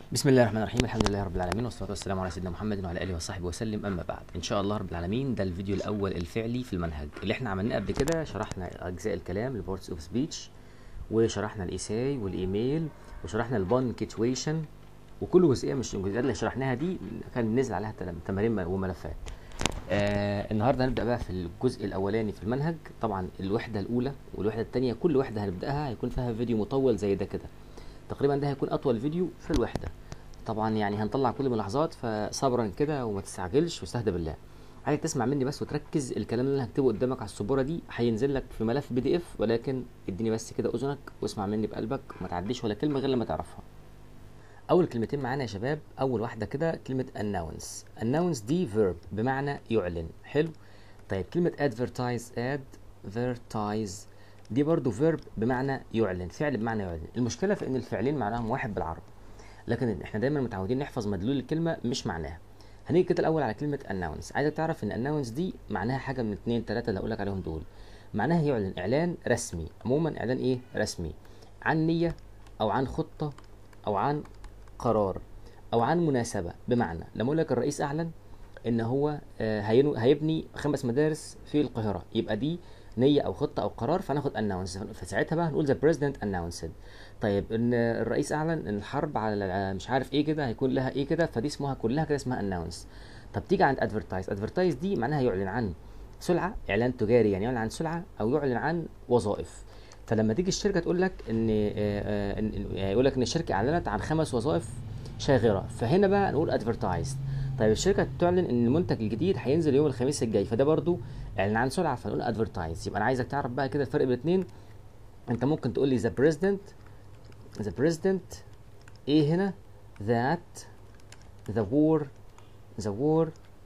بسم الله الرحمن الرحيم الحمد لله رب العالمين والصلاه والسلام على سيدنا محمد وعلى اله وصحبه وسلم اما بعد ان شاء الله رب العالمين ده الفيديو الاول الفعلي في المنهج اللي احنا عملناه قبل كده شرحنا اجزاء الكلام البورتس اوف سبيتش وشرحنا الايساي والايميل وشرحنا البانكتويشن وكل جزئيه مش الجزئيات اللي شرحناها دي كان نزل عليها تل- تمارين وملفات آه النهارده هنبدا بقى في الجزء الاولاني في المنهج طبعا الوحده الاولى والوحده الثانيه كل وحده هنبداها هيكون فيها فيديو مطول زي ده كده تقريبا ده هيكون اطول فيديو في الوحده طبعا يعني هنطلع كل الملاحظات فصبرا كده وما تستعجلش واستهدى بالله عايزك تسمع مني بس وتركز الكلام اللي انا هكتبه قدامك على السبوره دي هينزل لك في ملف بي دي اف ولكن اديني بس كده اذنك واسمع مني بقلبك وما تعديش ولا كلمه غير لما تعرفها اول كلمتين معانا يا شباب اول واحده كده كلمه announce announce دي verb بمعنى يعلن حلو طيب كلمه advertise advertise دي برضو verb بمعنى يعلن فعل بمعنى يعلن المشكله في ان الفعلين معناهم واحد بالعربي لكن احنا دايما متعودين نحفظ مدلول الكلمه مش معناها هنيجي كده الاول على كلمه announce عايزك تعرف ان announce دي معناها حاجه من اتنين تلاته اللي هقولك عليهم دول معناها يعلن اعلان رسمي عموما اعلان ايه رسمي عن نيه او عن خطه او عن قرار او عن مناسبه بمعنى لما اقول لك الرئيس اعلن ان هو آه، هينو- هيبني خمس مدارس في القاهره يبقى دي نيه او خطه او قرار فناخد announce فساعتها بقى هنقول the president announced طيب ان الرئيس اعلن ان الحرب على مش عارف ايه كده هيكون لها ايه كده فدي اسمها كلها كده اسمها announce طب تيجي عند advertise advertise دي معناها يعلن عن سلعه اعلان تجاري يعني يعلن عن سلعه او يعلن عن وظائف فلما تيجي الشركه تقول لك ان آه، آه، إن- إن- يعني يقول لك ان الشركه اعلنت عن خمس وظائف شاغره فهنا بقى نقول advertised طيب الشركه تعلن ان المنتج الجديد هينزل يوم الخميس الجاي فده برضو اعلان عن سلعه فنقول advertise يبقى انا عايزك تعرف بقى كده الفرق بين الاثنين انت ممكن تقول لي the president the president ايه هنا that the war the war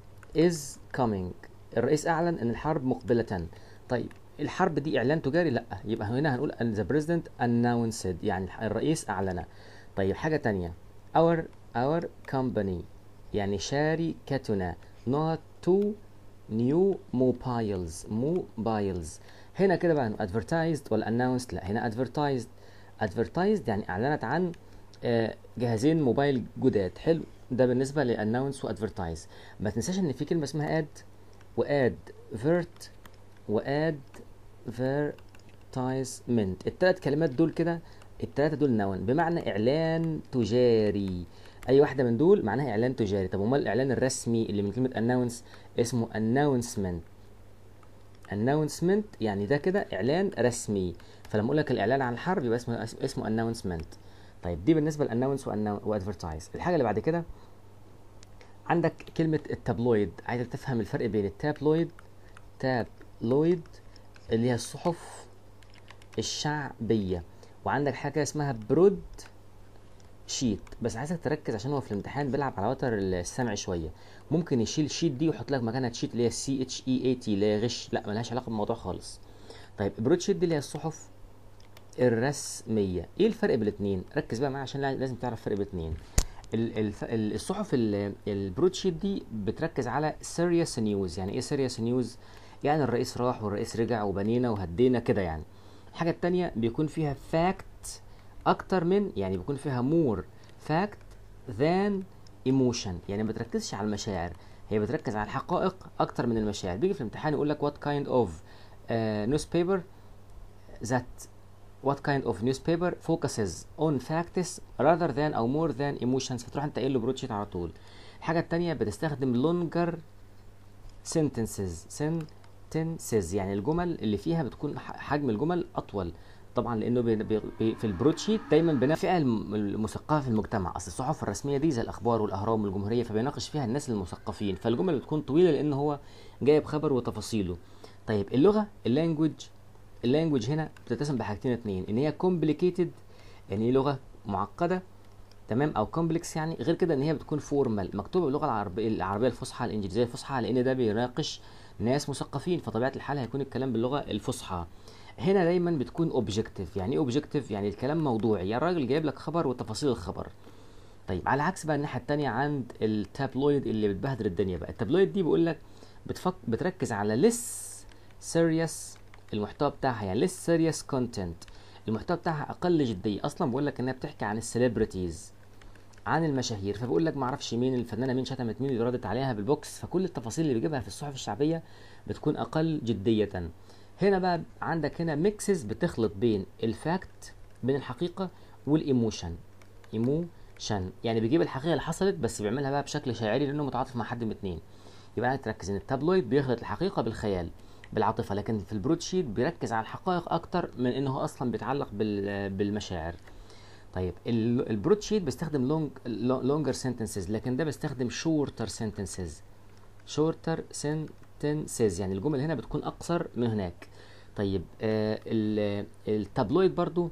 is coming الرئيس اعلن ان الحرب مقبلة طيب الحرب دي اعلان تجاري لا يبقى هنا هنقول ان the president announced يعني الح- الرئيس اعلن طيب حاجة تانية our our company يعني شركتنا not to new mobiles mobiles هنا كده بقى advertised ولا announced لا هنا advertised advertised يعني اعلنت عن آه، جهازين موبايل جداد حلو ده بالنسبه لاناونس وادفرتايز ما تنساش ان في كلمه اسمها اد واد فيرت واد فيرتايزمنت الثلاث كلمات دول كده الثلاثه دول نون بمعنى اعلان تجاري اي واحده من دول معناها اعلان تجاري طب امال الاعلان الرسمي اللي من كلمه اناونس اسمه announcement announcement يعني ده كده اعلان رسمي فلما اقول لك الاعلان عن الحرب يبقى اسمه اسمه announcement طيب دي بالنسبه للاناونس وادفرتايز الحاجه اللي بعد كده عندك كلمه التابلويد عايزك تفهم الفرق بين التابلويد تابلويد اللي هي الصحف الشعبيه وعندك حاجه اسمها برود شيت بس عايزك تركز عشان هو في الامتحان بيلعب على وتر السمع شويه ممكن يشيل شيت دي ويحط لك مكانها شيت اللي هي سي اتش اي اي تي اللي هي غش لا ملهاش علاقه بالموضوع خالص طيب برود شيت دي اللي هي الصحف الرسميه ايه الفرق بين الاثنين ركز بقى معايا عشان لا- لازم تعرف الفرق بين الاثنين ال- الف- ال- الصحف ال- البرود شيت دي بتركز على سيريس نيوز يعني ايه سيريس نيوز يعني الرئيس راح والرئيس رجع وبنينا وهدينا كده يعني الحاجه التانية بيكون فيها فاكت اكتر من يعني بيكون فيها مور فاكت ذان ايموشن يعني ما بتركزش على المشاعر هي بتركز على الحقائق اكتر من المشاعر بيجي في الامتحان يقول لك what kind of uh, newspaper that what kind of newspaper focuses on facts rather than او more than emotions فتروح انت قايل له بروتشيت على طول الحاجه التانية بتستخدم longer sentences sentences يعني الجمل اللي فيها بتكون ح- حجم الجمل اطول طبعا لانه بي بي بي في البروتشيت دايما بناقش الفئه الم- المثقفه في المجتمع اصل الصحف الرسميه دي زي الاخبار والاهرام والجمهوريه فبيناقش فيها الناس المثقفين فالجمل بتكون طويله لان هو جايب خبر وتفاصيله طيب اللغه اللانجوج اللانجوج هنا بتتسم بحاجتين اتنين ان هي كومبليكيتد يعني هي لغه معقده تمام او كومبلكس يعني غير كده ان هي بتكون فورمال مكتوبه باللغه العربيه العربيه الفصحى الانجليزيه الفصحى لان ده بيناقش ناس مثقفين فطبيعه الحال هيكون الكلام باللغه الفصحى هنا دايما بتكون اوبجكتيف يعني ايه اوبجكتيف يعني الكلام موضوعي يعني الراجل جايب لك خبر وتفاصيل الخبر طيب على عكس بقى الناحيه التانية عند التابلويد اللي بتبهدل الدنيا بقى التابلويد دي بيقول لك بتفك بتركز على لس سيريس المحتوى بتاعها يعني لس سيريس كونتنت المحتوى بتاعها اقل جديه اصلا بقول لك انها بتحكي عن السليبرتيز عن المشاهير فبيقول لك ما اعرفش مين الفنانه مين شتمت مين اللي ردت عليها بالبوكس فكل التفاصيل اللي بيجيبها في الصحف الشعبيه بتكون اقل جديه هنا بقى عندك هنا ميكسز بتخلط بين الفاكت بين الحقيقه والايموشن ايموشن يعني بيجيب الحقيقه اللي حصلت بس بيعملها بقى بشكل شاعري لانه متعاطف مع حد من اتنين يبقى انا تركز ان التابلويد بيخلط الحقيقه بالخيال بالعاطفه لكن في البرودشيت بيركز على الحقائق اكتر من انه اصلا بيتعلق بال- بالمشاعر طيب ال- البرودشيت بيستخدم لونج لونجر سنتنسز لكن ده بيستخدم شورتر سنتنسز شورتر سنتنسز يعني الجمل هنا بتكون اقصر من هناك طيب آه ال- التابلويد برضو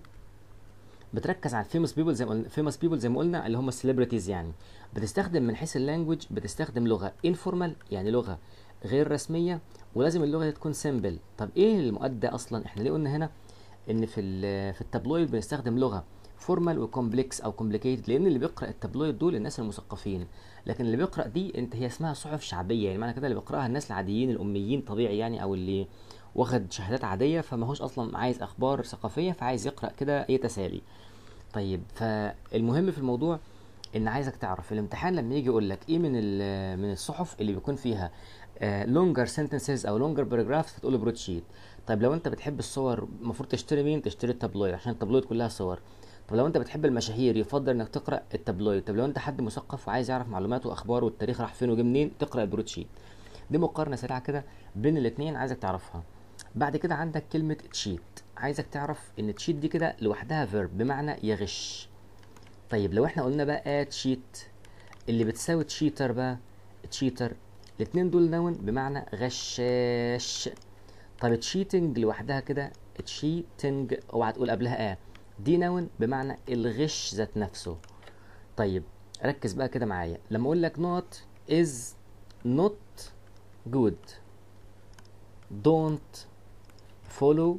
بتركز على الفيموس بيبل زي ما قلنا فيموس بيبل زي ما قلنا اللي هم السليبرتيز يعني بتستخدم من حيث اللانجوج بتستخدم لغه انفورمال يعني لغه غير رسميه ولازم اللغه دي تكون سيمبل طب ايه المؤدى اصلا احنا ليه قلنا هنا ان في ال- في التابلويد بنستخدم لغه فورمال وكومبلكس او كومبليكيتد لان اللي بيقرا التابلويد دول الناس المثقفين لكن اللي بيقرا دي انت هي اسمها صحف شعبيه يعني معنى كده اللي بيقراها الناس العاديين الاميين طبيعي يعني او اللي واخد شهادات عاديه فما هوش اصلا عايز اخبار ثقافيه فعايز يقرا كده اي تسالي طيب فالمهم في الموضوع ان عايزك تعرف الامتحان لما يجي يقول لك ايه من ال- من الصحف اللي بيكون فيها لونجر sentences او لونجر باراجرافز فتقول له برودشيت طيب لو انت بتحب الصور المفروض تشتري مين تشتري التابلويد عشان التابلويد كلها صور طب لو انت بتحب المشاهير يفضل انك تقرا التابلويد طب لو انت حد مثقف وعايز يعرف معلومات واخبار والتاريخ راح فين وجه منين تقرا البرودشيت دي مقارنه سريعه كده بين الاثنين عايزك تعرفها بعد كده عندك كلمه تشيت عايزك تعرف ان تشيت دي كده لوحدها فيرب بمعنى يغش طيب لو احنا قلنا بقى تشيت اللي بتساوي تشيتر بقى تشيتر الاتنين دول نون بمعنى غشاش طب تشيتنج لوحدها كده تشيتنج اوعى تقول قبلها اه دي نون بمعنى الغش ذات نفسه طيب ركز بقى كده معايا لما اقول لك not is not good don't follow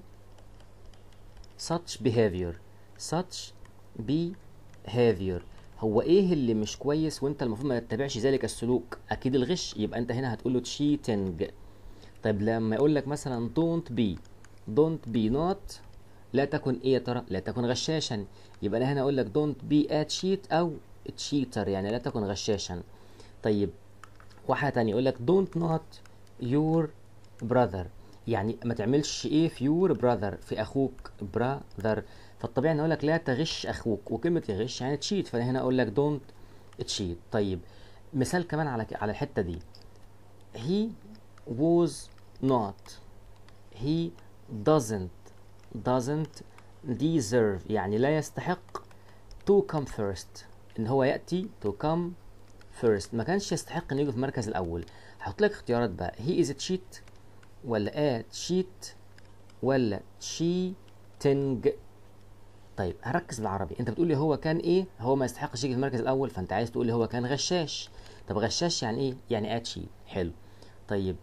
such behavior such behavior هو ايه اللي مش كويس وانت المفروض ما تتبعش ذلك السلوك اكيد الغش يبقى انت هنا هتقول له cheating طيب لما يقول لك مثلا don't be don't be not لا تكن ايه يا ترى لا تكن غشاشا يبقى انا هنا اقول لك don't be a cheat او cheater يعني لا تكن غشاشا طيب واحدة تانية يقول لك don't not your brother يعني ما تعملش ايه في your brother في اخوك brother فالطبيعي ان اقول لك لا تغش اخوك وكلمة يغش يعني تشيت فانا هنا اقول لك don't cheat طيب مثال كمان على على الحتة دي he was not he doesn't doesn't deserve يعني لا يستحق to come first ان هو ياتي to come first ما كانش يستحق انه يجي في المركز الاول هحط لك اختيارات بقى he is a cheat ولا a cheat ولا cheating طيب هركز بالعربي انت بتقول لي هو كان ايه هو ما يستحقش يجي في المركز الاول فانت عايز تقول لي هو كان غشاش طب غشاش يعني ايه يعني اتشي حلو طيب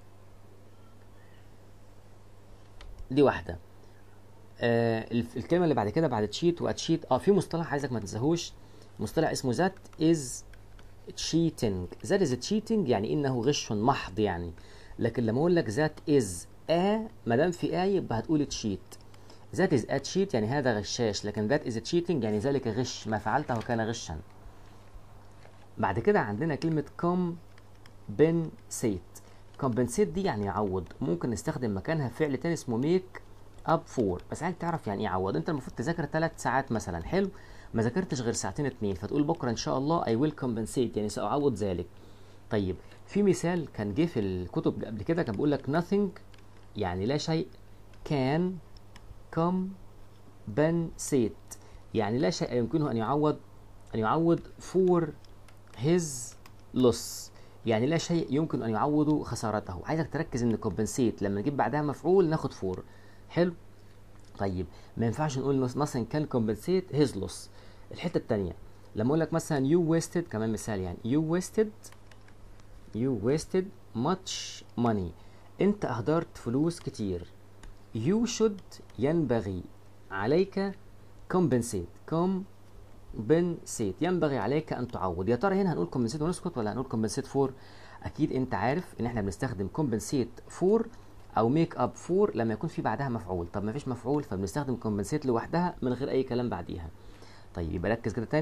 دي واحده آه الف- الكلمه اللي بعد كده بعد تشيت واتشيت اه في مصطلح عايزك ما تنساهوش مصطلح اسمه ذات از cheating ذات از cheating يعني انه غش محض يعني لكن لما اقول لك ذات از ا ما دام في ا يبقى هتقول تشيت ذات از ا cheat يعني هذا غشاش لكن ذات از cheating يعني ذلك غش ما فعلته كان غشا بعد كده عندنا كلمه compensate compensate دي يعني يعوض ممكن نستخدم مكانها فعل تاني اسمه make up for بس عايز تعرف يعني ايه يعوض انت المفروض تذاكر ثلاث ساعات مثلا حلو ما ذاكرتش غير ساعتين اتنين فتقول بكره ان شاء الله I will compensate يعني سأعوض ذلك طيب في مثال كان جه في الكتب قبل كده كان بيقول لك nothing يعني لا شيء can compensate يعني لا شيء يمكنه ان يعوض ان يعوض for his loss يعني لا شيء يمكن ان يعوض خسارته عايزك تركز ان compensate لما نجيب بعدها مفعول ناخد for حلو طيب ما ينفعش نقول مثلا كان compensate his loss الحته الثانيه لما اقول لك مثلا you wasted كمان مثال يعني you wasted you wasted much money انت اهدرت فلوس كتير you should ينبغي عليك compensate compensate ينبغي عليك ان تعوض يا ترى هنا هنقول compensate ونسكت ولا هنقول compensate for اكيد انت عارف ان احنا بنستخدم compensate for او make up for لما يكون في بعدها مفعول طب ما فيش مفعول فبنستخدم compensate لوحدها من غير اي كلام بعديها طيب يبقى ركز كده تاني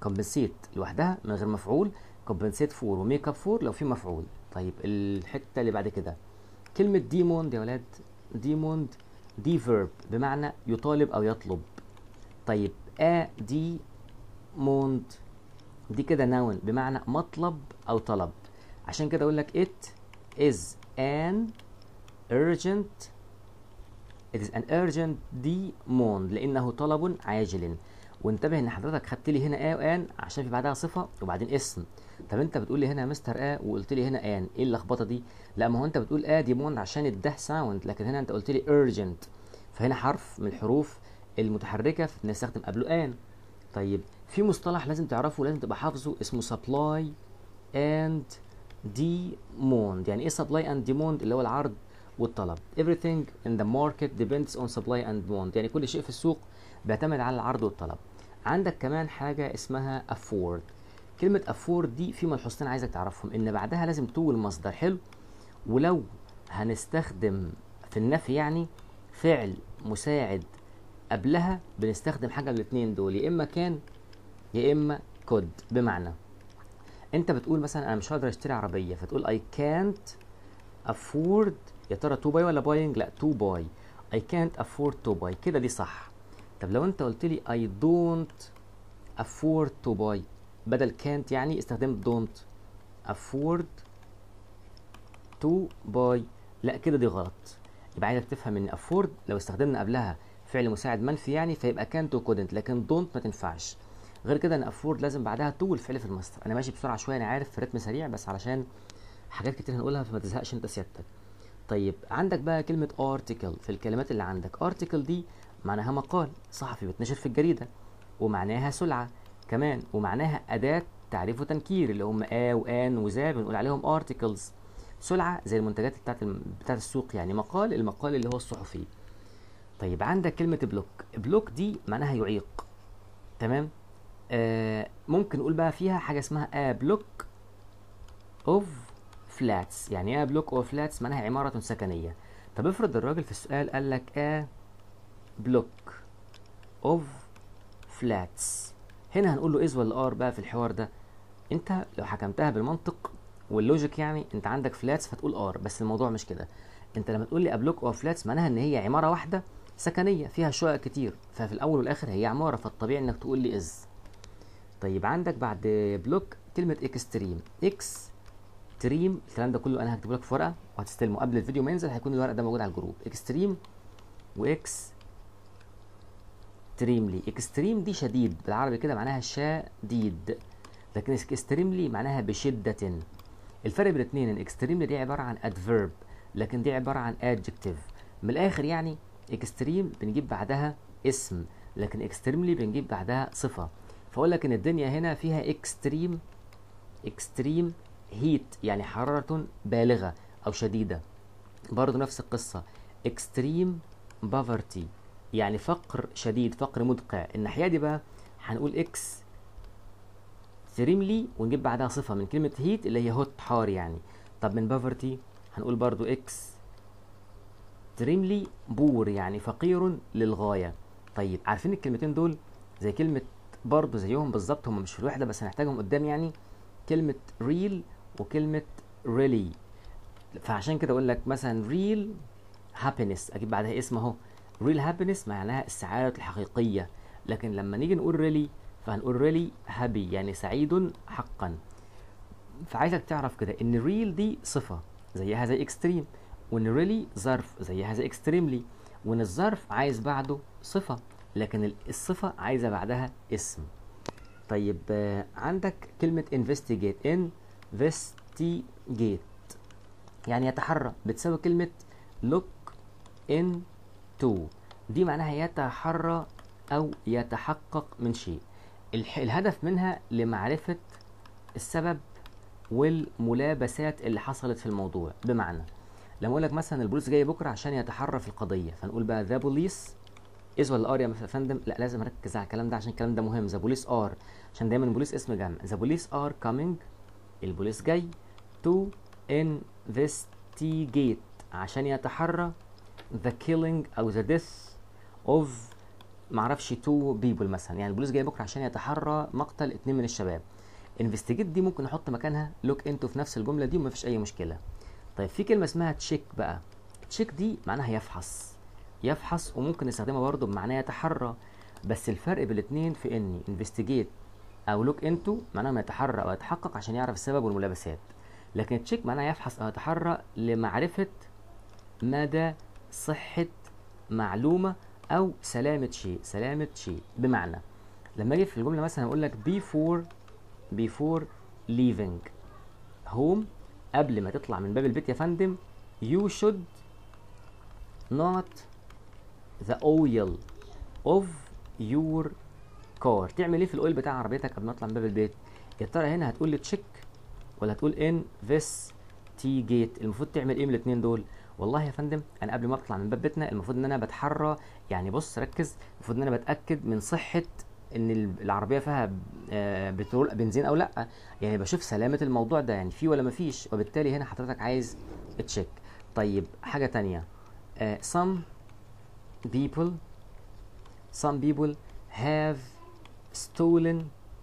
كومبنسيت لوحدها من غير مفعول كومبنسيت فور وميك اب فور لو في مفعول طيب الحته اللي بعد كده كلمه ديموند يا ولاد ديموند دي فيرب بمعنى يطالب او يطلب طيب ا دي موند دي كده ناون بمعنى مطلب او طلب عشان كده اقول لك it is an urgent it is an urgent demand لانه طلب عاجل وانتبه ان حضرتك خدت لي هنا ا وان عشان في بعدها صفه وبعدين اسم طب انت بتقول لي هنا مستر ا وقلت لي هنا ان ايه اللخبطه دي لا ما هو انت بتقول ا ديموند عشان الده ساوند لكن هنا انت قلت لي urgent فهنا حرف من الحروف المتحركه بنستخدم قبله ان طيب في مصطلح لازم تعرفه لازم تبقى حافظه اسمه supply and demand يعني ايه supply and demand اللي هو العرض والطلب everything in the market depends on supply and demand يعني كل شيء في السوق بيعتمد على العرض والطلب عندك كمان حاجة اسمها afford كلمة afford دي في ملحوظتين عايزك تعرفهم ان بعدها لازم تو المصدر حلو ولو هنستخدم في النفي يعني فعل مساعد قبلها بنستخدم حاجة من الاتنين دول يا اما كان يا اما كود بمعنى انت بتقول مثلا انا مش هقدر اشتري عربية فتقول I can't afford يا ترى تو باي ولا باينج لا تو باي I can't afford to buy كده دي صح طب لو انت قلت لي I don't afford to buy بدل can't يعني استخدمت don't afford to buy لا كده دي غلط يبقى عايزك تفهم ان afford لو استخدمنا قبلها فعل مساعد منفي يعني فيبقى can't و couldn't لكن don't ما تنفعش غير كده ان afford لازم بعدها to الفعل في المصدر انا ماشي بسرعه شويه انا عارف في رتم سريع بس علشان حاجات كتير هنقولها فما تزهقش انت سيادتك طيب عندك بقى كلمة article في الكلمات اللي عندك article دي معناها مقال صحفي بتنشر في الجريدة ومعناها سلعة كمان ومعناها أداة تعريف وتنكير اللي هم آ وآن وذا بنقول عليهم articles سلعة زي المنتجات بتاعت الم... بتاعت السوق يعني مقال المقال اللي هو الصحفي طيب عندك كلمة بلوك بلوك دي معناها يعيق تمام آه ممكن نقول بقى فيها حاجة اسمها a block of flats يعني ايه بلوك اوف flats معناها عمارة سكنية طب افرض الراجل في السؤال قال لك a block of flats هنا هنقول له is ولا ار بقى في الحوار ده انت لو حكمتها بالمنطق واللوجيك يعني انت عندك flats فتقول ار بس الموضوع مش كده انت لما تقول لي a block of flats معناها ان هي عمارة واحدة سكنية فيها شقق كتير ففي الاول والاخر هي عمارة فالطبيعي انك تقول لي is طيب عندك بعد بلوك كلمة اكستريم اكس اكستريم الكلام ده كله انا هكتبه لك في ورقه وهتستلمه قبل الفيديو ما ينزل هيكون الورق ده موجود على الجروب اكستريم واكس تريملي اكستريم دي شديد بالعربي كده معناها شديد لكن اكستريملي معناها بشدة الفرق بين الاثنين ان اكستريملي دي عبارة عن ادفيرب لكن دي عبارة عن adjective من الاخر يعني اكستريم بنجيب بعدها اسم لكن اكستريملي بنجيب بعدها صفة فاقول لك ان الدنيا هنا فيها اكستريم اكستريم هيت يعني حرارة بالغة أو شديدة برضه نفس القصة extreme poverty يعني فقر شديد فقر مدقع الناحية دي بقى هنقول اكس extremely ونجيب بعدها صفة من كلمة هيت اللي هي هوت حار يعني طب من poverty هنقول برضو اكس extremely بور يعني فقير للغاية طيب عارفين الكلمتين دول زي كلمة برضو زيهم بالظبط هم مش في الوحدة بس هنحتاجهم قدام يعني كلمة real وكلمة really فعشان كده اقول لك مثلا real happiness اجيب بعدها اسم اهو real happiness معناها السعادة الحقيقية لكن لما نيجي نقول really فهنقول really happy يعني سعيد حقا فعايزك تعرف كده ان real دي صفة زيها زي extreme وان really ظرف زيها زي extremely وان الظرف عايز بعده صفة لكن الصفة عايزة بعدها اسم طيب آه عندك كلمة investigate investigate يعني يتحرى بتساوي كلمة look into دي معناها يتحرى أو يتحقق من شيء الهدف منها لمعرفة السبب والملابسات اللي حصلت في الموضوع بمعنى لما اقول لك مثلا البوليس جاي بكره عشان يتحرى في القضيه فنقول بقى ذا بوليس از ولا ار يا فندم لا لازم اركز على الكلام ده عشان الكلام ده مهم ذا بوليس ار عشان دايما البوليس اسم جمع ذا بوليس ار كامينج البوليس جاي تو انفستيجيت عشان يتحرى the killing او the death of معرفش تو بيبل مثلا يعني البوليس جاي بكره عشان يتحرى مقتل اتنين من الشباب انفستيجيت دي ممكن نحط مكانها لوك انتو في نفس الجمله دي ومفيش اي مشكله طيب في كلمه اسمها تشيك بقى تشيك دي معناها يفحص يفحص وممكن نستخدمها برضه بمعنى يتحرى بس الفرق بين الاثنين في اني انفستيجيت او لوك انتو معناها ما يتحرى او يتحقق عشان يعرف السبب والملابسات لكن تشيك معناها يفحص او يتحرى لمعرفه مدى صحه معلومه او سلامه شيء سلامه شيء بمعنى لما اجي في الجمله مثلا اقول لك before before leaving home قبل ما تطلع من باب البيت يا فندم you should not the oil of your car تعمل ايه في الاويل بتاع عربيتك قبل ما تطلع من باب البيت يا ترى هنا هتقول لي تشيك ولا هتقول ان فيس تي جيت المفروض تعمل ايه من الاثنين دول والله يا فندم انا قبل ما اطلع من باب بيتنا المفروض ان انا بتحرى يعني بص ركز المفروض ان انا بتاكد من صحه ان العربيه فيها آه، بترول بنزين او لا يعني بشوف سلامه الموضوع ده يعني في ولا مفيش وبالتالي هنا حضرتك عايز تشيك طيب حاجه تانية آه، some people some people have stolen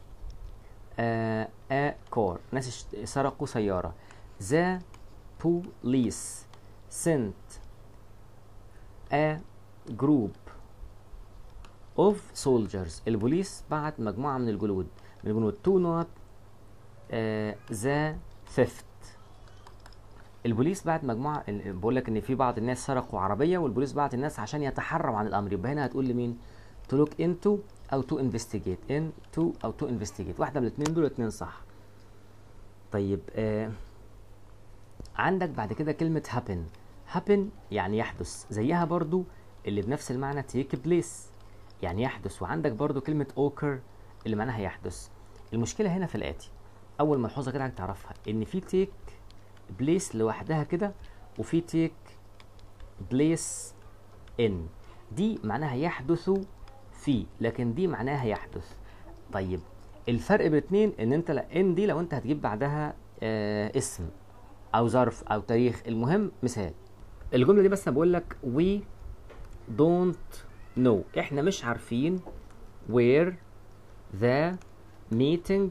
uh, a car ناس اشت- سرقوا سيارة the police sent a group of soldiers البوليس بعت مجموعة من الجنود من الجنود to not uh, the theft البوليس بعت مجموعه ال- بقول لك ان في بعض الناس سرقوا عربيه والبوليس بعت الناس عشان يتحروا عن الامر يبقى هنا هتقول لمين to look into او to investigate into او to investigate واحده من الاثنين دول الاثنين صح طيب آه عندك بعد كده كلمه happen happen يعني يحدث زيها برضو اللي بنفس المعنى take place يعني يحدث وعندك برضو كلمه occur اللي معناها يحدث المشكله هنا في الاتي اول ملحوظه كده عايزك تعرفها ان في take بليس لوحدها كده وفي تيك بليس ان دي معناها يحدث في لكن دي معناها يحدث طيب الفرق بين الاثنين ان انت لا ان دي لو انت هتجيب بعدها آه اسم او ظرف او تاريخ المهم مثال الجمله دي بس أنا بقول لك we don't know احنا مش عارفين where the meeting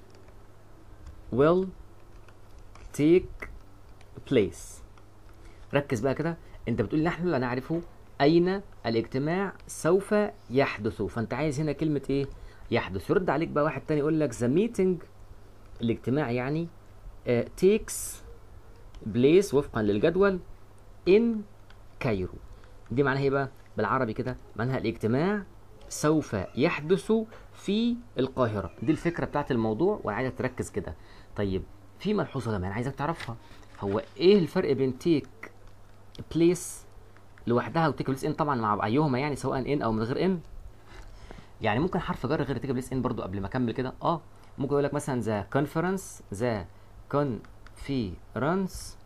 will take place ركز بقى كده انت بتقول نحن لا نعرف اين الاجتماع سوف يحدث فانت عايز هنا كلمه ايه يحدث يرد عليك بقى واحد تاني يقول لك the meeting الاجتماع يعني uh, takes place وفقا للجدول in كايرو دي معناها ايه بقى بالعربي كده معناها الاجتماع سوف يحدث في القاهرة دي الفكرة بتاعت الموضوع وانا عايزك تركز كده طيب في ملحوظة كمان عايزك تعرفها هو ايه الفرق بين تيك بليس لوحدها وتيك بليس ان طبعا مع ايهما يعني سواء ان او من غير ان يعني ممكن حرف جر غير تيك بليس ان برضو قبل ما اكمل كده اه ممكن اقول لك مثلا ذا كونفرنس ذا كونفيرنس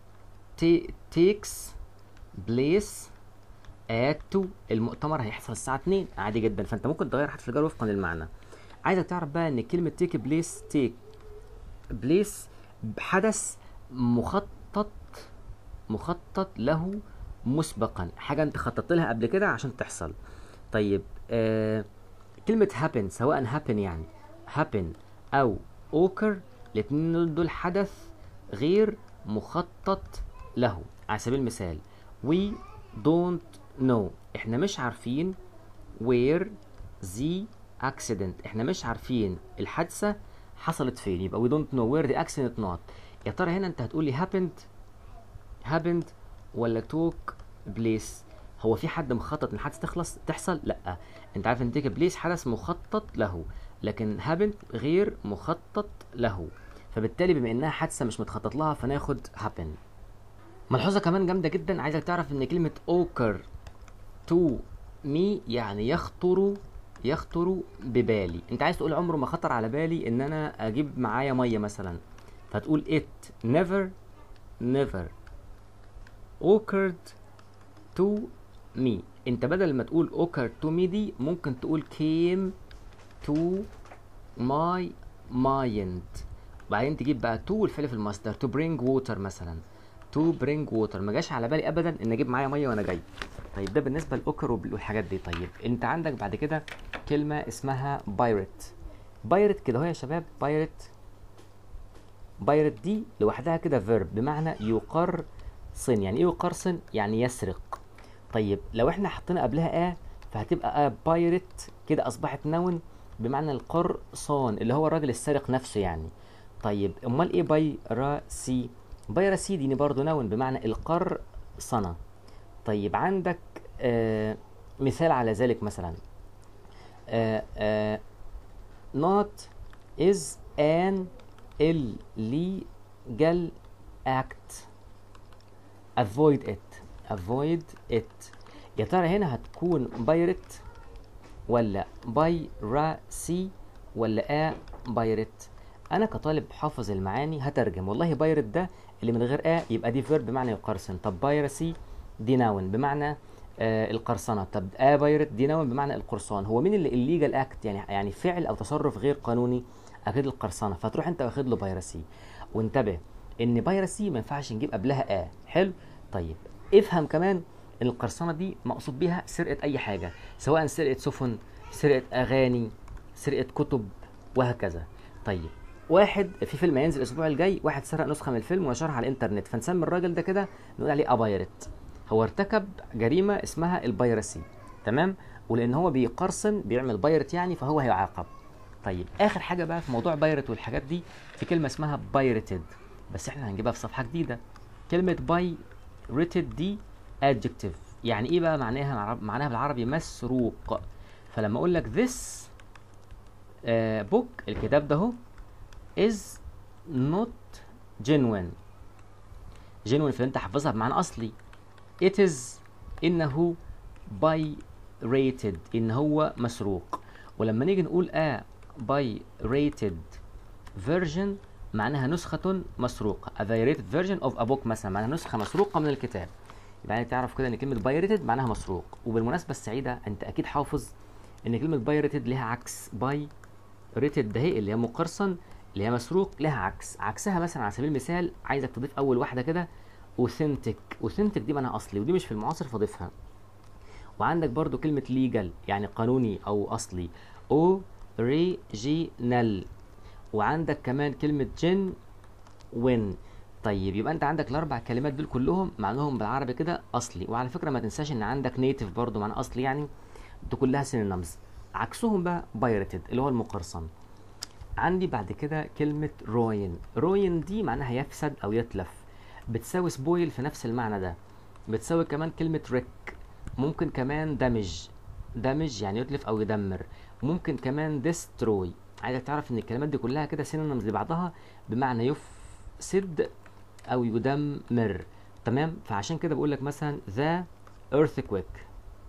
تيكس بليس ات 2 المؤتمر هيحصل الساعه 2 عادي جدا فانت ممكن تغير حرف الجر وفقا للمعنى عايزك تعرف بقى ان كلمه تيك بليس تيك بليس حدث مخطط مخطط له مسبقا حاجه انت خططت لها قبل كده عشان تحصل طيب آه كلمه happen سواء happen يعني happen او occur الاثنين دول- دول حدث غير مخطط له على سبيل المثال we don't know احنا مش عارفين where the accident احنا مش عارفين الحادثة حصلت فين يبقى we don't know where the accident not يا ترى هنا انت هتقولي happened happened ولا took place هو في حد مخطط ان الحادثة تخلص تحصل لا انت عارف ان take place حدث مخطط له لكن happened غير مخطط له فبالتالي بما انها حادثة مش متخطط لها فناخد happen ملحوظة كمان جامدة جدا عايزك تعرف ان كلمة occur to me يعني يخطر يخطر ببالي انت عايز تقول عمره ما خطر على بالي ان انا اجيب معايا مية مثلا فتقول it never never occurred to me انت بدل ما تقول occurred to me دي ممكن تقول came to my mind وبعدين تجيب بقى to والفعل في المصدر to bring water مثلا to تو برينج ووتر ما جاش على بالي ابدا ان اجيب معايا ميه وانا جاي طيب ده بالنسبه لاوكر والحاجات دي طيب انت عندك بعد كده كلمه اسمها بايرت بايرت كده اهو يا شباب بايرت بايرت دي لوحدها كده فيرب بمعنى يقرصن يعني ايه يقرصن يعني يسرق طيب لو احنا حطينا قبلها ا فهتبقى ا بايرت كده اصبحت نون بمعنى القرصان اللي هو الراجل السارق نفسه يعني طيب امال ايه بايراسي بايراسي دي برضه نون بمعنى القرصنه طيب عندك آه مثال على ذلك مثلا آه آه not is an illegal act avoid it avoid it يا ترى هنا هتكون بايرت ولا بايراسي ولا ا بايرت انا كطالب حافظ المعاني هترجم والله بايرت ده اللي من غير ا يبقى دي فيرب بمعنى يقرصن طب بايرسي دي ناون بمعنى آه القرصنه طب ا بايرت دي ناون بمعنى القرصان هو مين اللي الليجال اكت يعني يعني فعل او تصرف غير قانوني اكيد القرصنه فتروح انت واخد له بايرسي وانتبه ان بايرسي ما ينفعش نجيب قبلها ا حلو طيب افهم كمان ان القرصنه دي مقصود بيها سرقه اي حاجه سواء سرقه سفن سرقه اغاني سرقه كتب وهكذا طيب واحد في فيلم هينزل الاسبوع الجاي واحد سرق نسخه من الفيلم ونشرها على الانترنت فنسمي الراجل ده كده نقول عليه ابايرت هو ارتكب جريمه اسمها البايرسي تمام ولان هو بيقرصن بيعمل بايرت يعني فهو هيعاقب طيب اخر حاجه بقى في موضوع بايرت والحاجات دي في كلمه اسمها بايرتد بس احنا هنجيبها في صفحه جديده كلمه بايرتد دي adjective يعني ايه بقى معناها معناها بالعربي مسروق فلما اقول لك this uh, book الكتاب ده اهو is not genuine genuine في انت حافظها بمعنى اصلي it is انه pirated ان هو مسروق ولما نيجي نقول a pirated version معناها نسخة مسروقة a pirated version of a book مثلا معناها نسخة مسروقة من الكتاب يبقى يعني تعرف كده ان كلمة pirated معناها مسروق وبالمناسبة السعيدة انت اكيد حافظ ان كلمة pirated لها عكس pirated ده هي اللي هي مقرصن اللي هي مسروق لها عكس عكسها مثلا على سبيل المثال عايزك تضيف اول واحده كده اوثنتيك اوثنتيك دي معناها اصلي ودي مش في المعاصر فاضيفها وعندك برضو كلمه ليجال يعني قانوني او اصلي اوريجينال وعندك كمان كلمه جن وين طيب يبقى انت عندك الاربع كلمات دول كلهم معناهم بالعربي كده اصلي وعلى فكره ما تنساش ان عندك نيتيف برضو معنى اصلي يعني دي كلها سينونيمز عكسهم بقى بايرتد اللي هو المقرصن عندي بعد كده كلمة روين روين دي معناها يفسد أو يتلف بتساوي سبويل في نفس المعنى ده بتساوي كمان كلمة ريك ممكن كمان دمج دمج يعني يتلف أو يدمر ممكن كمان ديستروي عايزك تعرف ان الكلمات دي كلها كده سينونيمز لبعضها بمعنى يفسد او يدمر تمام فعشان كده بقول لك مثلا ذا earthquake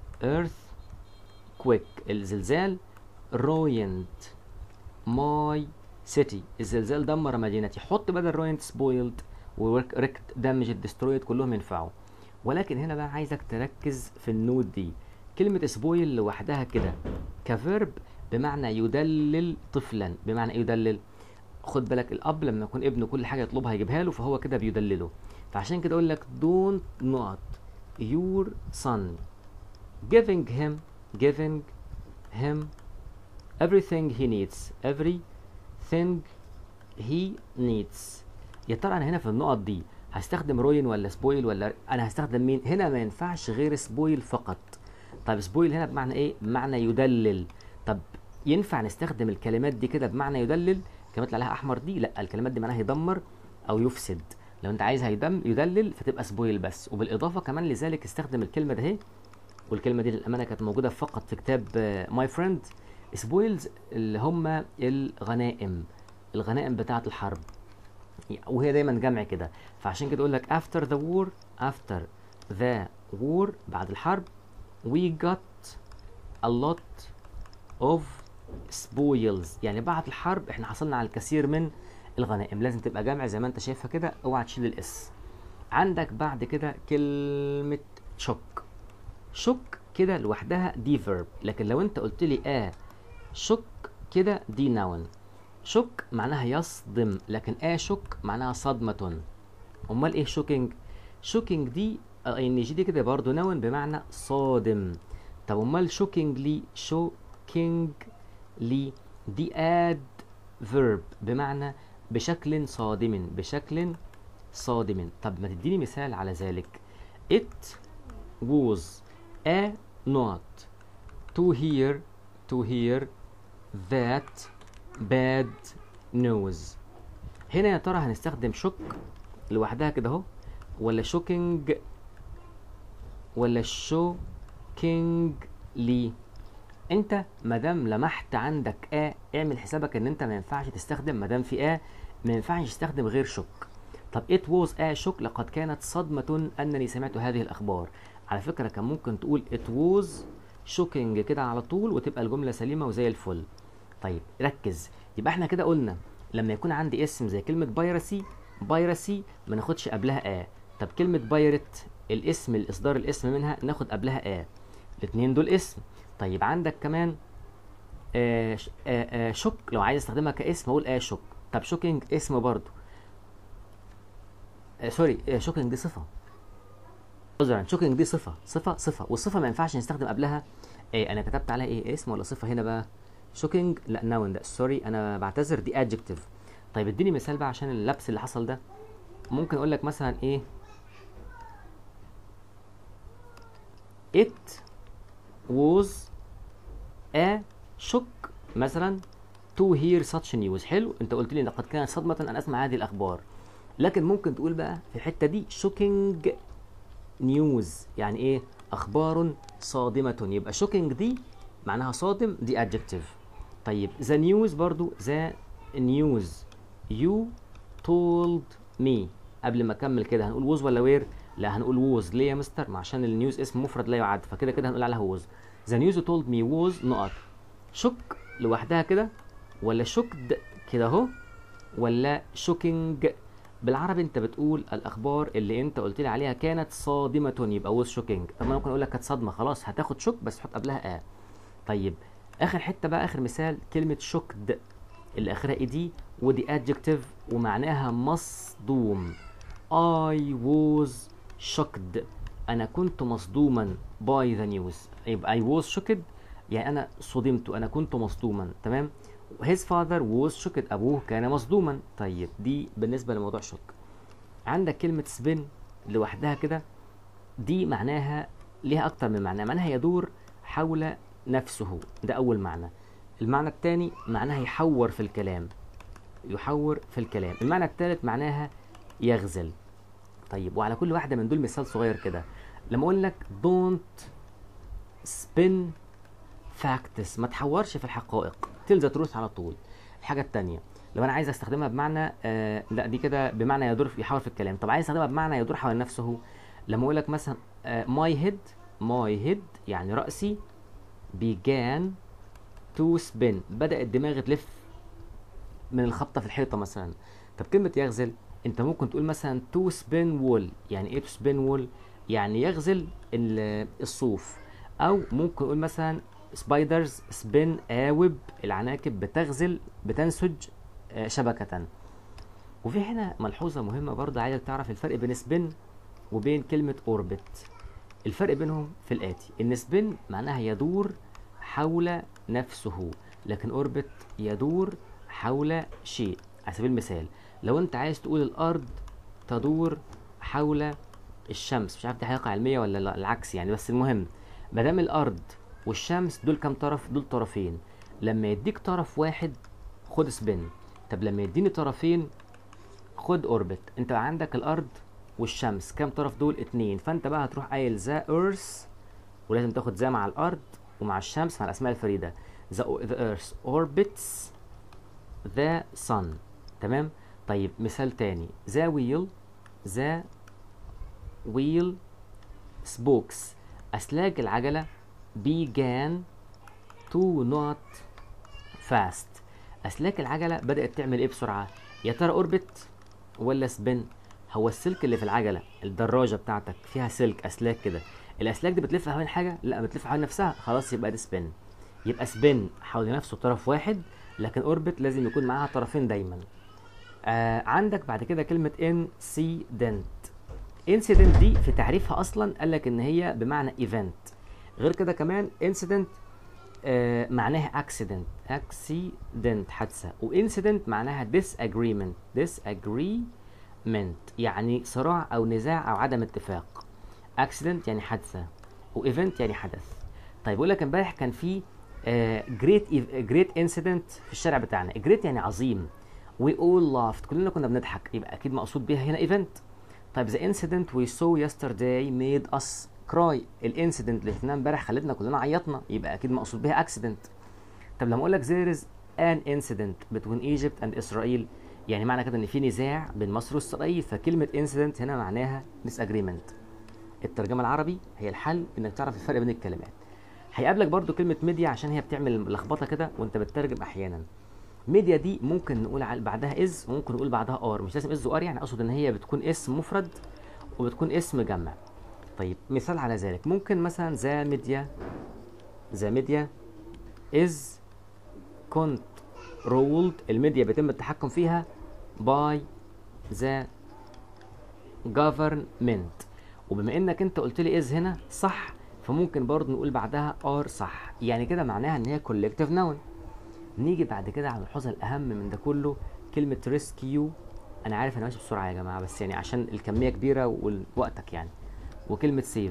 earthquake الزلزال ruined ماي سيتي الزلزال دمر مدينتي حط بدل روينت سبويلد وريكت دامج ديسترويد كلهم ينفعوا ولكن هنا بقى عايزك تركز في النوت دي كلمة سبويل لوحدها كده كفيرب بمعنى يدلل طفلا بمعنى ايه يدلل خد بالك الاب لما يكون ابنه كل حاجه يطلبها يجيبها له فهو كده بيدلله فعشان كده اقول لك don't not your son giving him giving him everything he needs everything he needs يا ترى انا هنا في النقط دي هستخدم روين ولا سبويل ولا انا هستخدم مين هنا ما ينفعش غير سبويل فقط طيب سبويل هنا بمعنى ايه بمعنى يدلل طب ينفع نستخدم الكلمات دي كده بمعنى يدلل الكلمات اللي عليها احمر دي لا الكلمات دي معناها يدمر او يفسد لو انت عايزها يدم يدلل فتبقى سبويل بس وبالاضافه كمان لذلك استخدم الكلمه ده اهي والكلمه دي للامانه كانت موجوده فقط في كتاب ماي فريند سبويلز اللي هم الغنائم الغنائم بتاعه الحرب وهي دايما جمع كده فعشان كده اقول لك after the war after the war بعد الحرب we got a lot of spoils يعني بعد الحرب احنا حصلنا على الكثير من الغنائم لازم تبقى جمع زي ما انت شايفها كده اوعى تشيل الاس عندك بعد كده كلمة شك شك كده لوحدها دي فيرب لكن لو انت قلت لي اه شك كده دي نون شك معناها يصدم لكن اه شك معناها صدمة امال ايه شوكينج شوكينج دي ان جي دي كده برضه نون بمعنى صادم طب امال شوكينجلي شوكينجلي دي اد فيرب بمعنى بشكل صادم بشكل صادم طب ما تديني مثال على ذلك it was a not to hear to hear that bad news هنا يا ترى هنستخدم شوك لوحدها كده اهو ولا شوكينج ولا شوكينج لي انت مادام لمحت عندك ا اعمل حسابك ان انت ما ينفعش تستخدم مادام في ا ما ينفعش تستخدم غير شوك طب it was a shock لقد كانت صدمة أنني سمعت هذه الأخبار على فكرة كان ممكن تقول it was shocking كده على طول وتبقى الجملة سليمة وزي الفل طيب ركز يبقى احنا كده قلنا لما يكون عندي اسم زي كلمة بايرسي بايرسي ما ناخدش قبلها ا طب كلمة بايرت الاسم الإصدار الاسم منها ناخد قبلها ا الاتنين دول اسم طيب عندك كمان آه ش- آه آه شوك لو عايز استخدمها كاسم اقول اه شوك طب شوكينج اسم برضو آه سوري آه شوكينج دي صفة عذرا شوكينج دي صفة صفة صفة والصفة ما ينفعش نستخدم قبلها ايه انا كتبت عليها ايه اسم ولا صفة هنا بقى شوكينج لا ناون ده سوري انا بعتذر دي ادجكتيف طيب اديني مثال بقى عشان اللبس اللي حصل ده ممكن اقول لك مثلا ايه it was a shock مثلا to hear such news حلو انت قلت لي لقد كانت صدمة ان اسمع هذه الاخبار لكن ممكن تقول بقى في الحتة دي shocking news يعني ايه اخبار صادمة يبقى shocking دي معناها صادم دي adjective طيب the news برضو the news you told me قبل ما اكمل كده هنقول was ولا where لا هنقول was ليه يا مستر ما عشان النيوز اسم مفرد لا يعد فكده كده هنقول عليها was the news you told me was نقط شك لوحدها كده ولا شكد كده اهو ولا شوكينج بالعربي انت بتقول الاخبار اللي انت قلت لي عليها كانت صادمه يبقى was shocking طب ما انا ممكن اقول لك كانت صدمه خلاص هتاخد شوك بس حط قبلها ا طيب اخر حته بقى اخر مثال كلمه شوكد اللي اخرها اي دي ودي adjective ومعناها مصدوم I was shocked انا كنت مصدوما by the news يبقى I was shocked يعني انا صدمت انا كنت مصدوما تمام his father was shocked ابوه كان مصدوما طيب دي بالنسبه لموضوع شوك عندك كلمه spin لوحدها كده دي معناها ليها اكتر من معنى معناها يدور حول نفسه ده اول معنى المعنى الثاني معناها يحور في الكلام يحور في الكلام المعنى الثالث معناها يغزل طيب وعلى كل واحده من دول مثال صغير كده لما اقول لك don't spin facts ما تحورش في الحقائق تل ذا تروث على طول الحاجه الثانيه لو انا عايز استخدمها بمعنى آه لا دي كده بمعنى يدور في يحور في الكلام طب عايز استخدمها بمعنى يدور حول نفسه لما اقول لك مثلا ماي هيد ماي هيد يعني راسي began to spin بدأ الدماغ تلف من الخبطة في الحيطة مثلا طب كلمة يغزل انت ممكن تقول مثلا to spin wool يعني ايه to spin wool يعني يغزل ال- الصوف او ممكن نقول مثلا spiders spin a web العناكب بتغزل بتنسج آه، شبكة وفي هنا ملحوظة مهمة برضه عايزك تعرف الفرق بين spin وبين كلمة orbit الفرق بينهم في الآتي إن سبين معناها يدور حول نفسه لكن أوربت يدور حول شيء على سبيل المثال لو أنت عايز تقول الأرض تدور حول الشمس مش عارف دي حقيقة علمية ولا لا- العكس يعني بس المهم مادام الأرض والشمس دول كام طرف دول طرفين لما يديك طرف واحد خد سبين طب لما يديني طرفين خد اوربت انت عندك الارض والشمس كام طرف دول اتنين فانت بقى هتروح قايل ذا ايرث ولازم تاخد ذا مع الارض ومع الشمس مع الاسماء الفريده the, the earth orbits the sun تمام طيب مثال تاني the wheel the wheel spokes اسلاك العجله began to not fast اسلاك العجله بدات تعمل ايه بسرعه يا ترى اوربت ولا سبين هو السلك اللي في العجله الدراجه بتاعتك فيها سلك اسلاك كده الاسلاك دي بتلف حوالين حاجه لا بتلف حوالين نفسها خلاص يبقى ده سبين يبقى سبين حول نفسه طرف واحد لكن اوربت لازم يكون معاها طرفين دايما آه عندك بعد كده كلمه انسيدنت انسيدنت دي في تعريفها اصلا قال لك ان هي بمعنى ايفنت غير كده كمان انسيدنت آه معناها اكسيدنت اكسيدنت حادثه وانسيدنت معناها ديس اجريمنت ديس اجريمنت يعني صراع او نزاع او عدم اتفاق اكسيدنت يعني حادثه وايفنت يعني حدث طيب بقول لك امبارح كان في جريت جريت انسيدنت في الشارع بتاعنا جريت يعني عظيم we all laughed كلنا كنا بنضحك يبقى اكيد مقصود بيها هنا ايفنت طيب the incident we saw yesterday made us cry الانسيدنت اللي شفناها امبارح خلتنا كلنا عيطنا يبقى اكيد مقصود بيها accident طب لما اقول لك there is an incident between Egypt and Israel يعني معنى كده ان في نزاع بين مصر واسرائيل فكلمه incident هنا معناها disagreement الترجمه العربي هي الحل انك تعرف الفرق بين الكلمات هيقابلك برضو كلمه ميديا عشان هي بتعمل لخبطه كده وانت بتترجم احيانا ميديا دي ممكن نقول على بعدها از وممكن نقول بعدها ار مش لازم از وار يعني اقصد ان هي بتكون اسم مفرد وبتكون اسم جمع طيب مثال على ذلك ممكن مثلا ذا ميديا ذا ميديا از كنترولد الميديا بيتم التحكم فيها باي ذا government وبما انك انت قلت لي از هنا صح فممكن برضه نقول بعدها ار صح يعني كده معناها ان هي collective noun نيجي بعد كده على الملحوظه الاهم من ده كله كلمه ريسكيو انا عارف انا ماشي بسرعه يا جماعه بس يعني عشان الكميه كبيره ووقتك يعني وكلمه سيف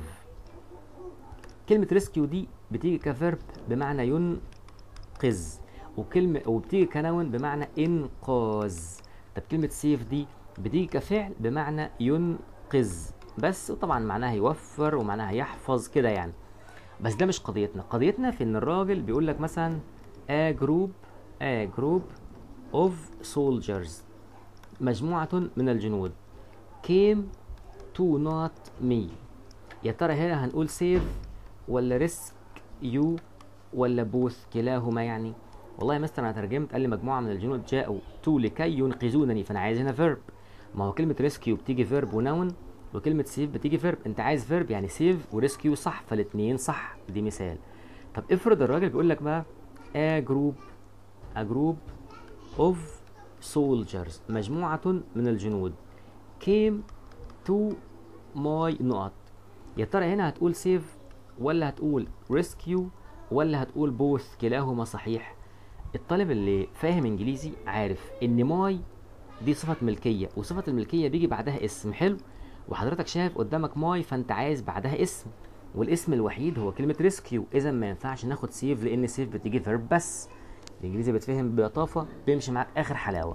كلمه ريسكيو دي بتيجي كفيرب بمعنى ينقذ وكلمه وبتيجي كنون بمعنى انقاذ طب كلمه سيف دي بتيجي كفعل بمعنى ينقذ بس وطبعا معناها يوفر ومعناها يحفظ كده يعني بس ده مش قضيتنا قضيتنا في ان الراجل بيقول لك مثلا a group a group of soldiers مجموعة من الجنود came to not me يا ترى هنا هنقول save ولا rescue ولا بوث كلاهما يعني والله يا مستر انا ترجمت قال لي مجموعة من الجنود جاءوا to لكي ينقذونني فانا عايز هنا verb ما هو كلمة rescue بتيجي verb ونون وكلمة سيف بتيجي فيرب انت عايز فيرب يعني سيف وريسكيو صح فالاتنين صح دي مثال طب افرض الراجل بيقول لك بقى a group a group of soldiers مجموعة من الجنود came to my نقط يا ترى هنا هتقول سيف ولا هتقول ريسكيو ولا هتقول بوث كلاهما صحيح الطالب اللي فاهم انجليزي عارف ان ماي دي صفة ملكية وصفة الملكية بيجي بعدها اسم حلو وحضرتك شايف قدامك ماي فانت عايز بعدها اسم والاسم الوحيد هو كلمة ريسكيو اذا ما ينفعش ناخد سيف لان سيف بتيجي فيرب بس الانجليزي بتفهم بلطافة بيمشي معاك اخر حلاوة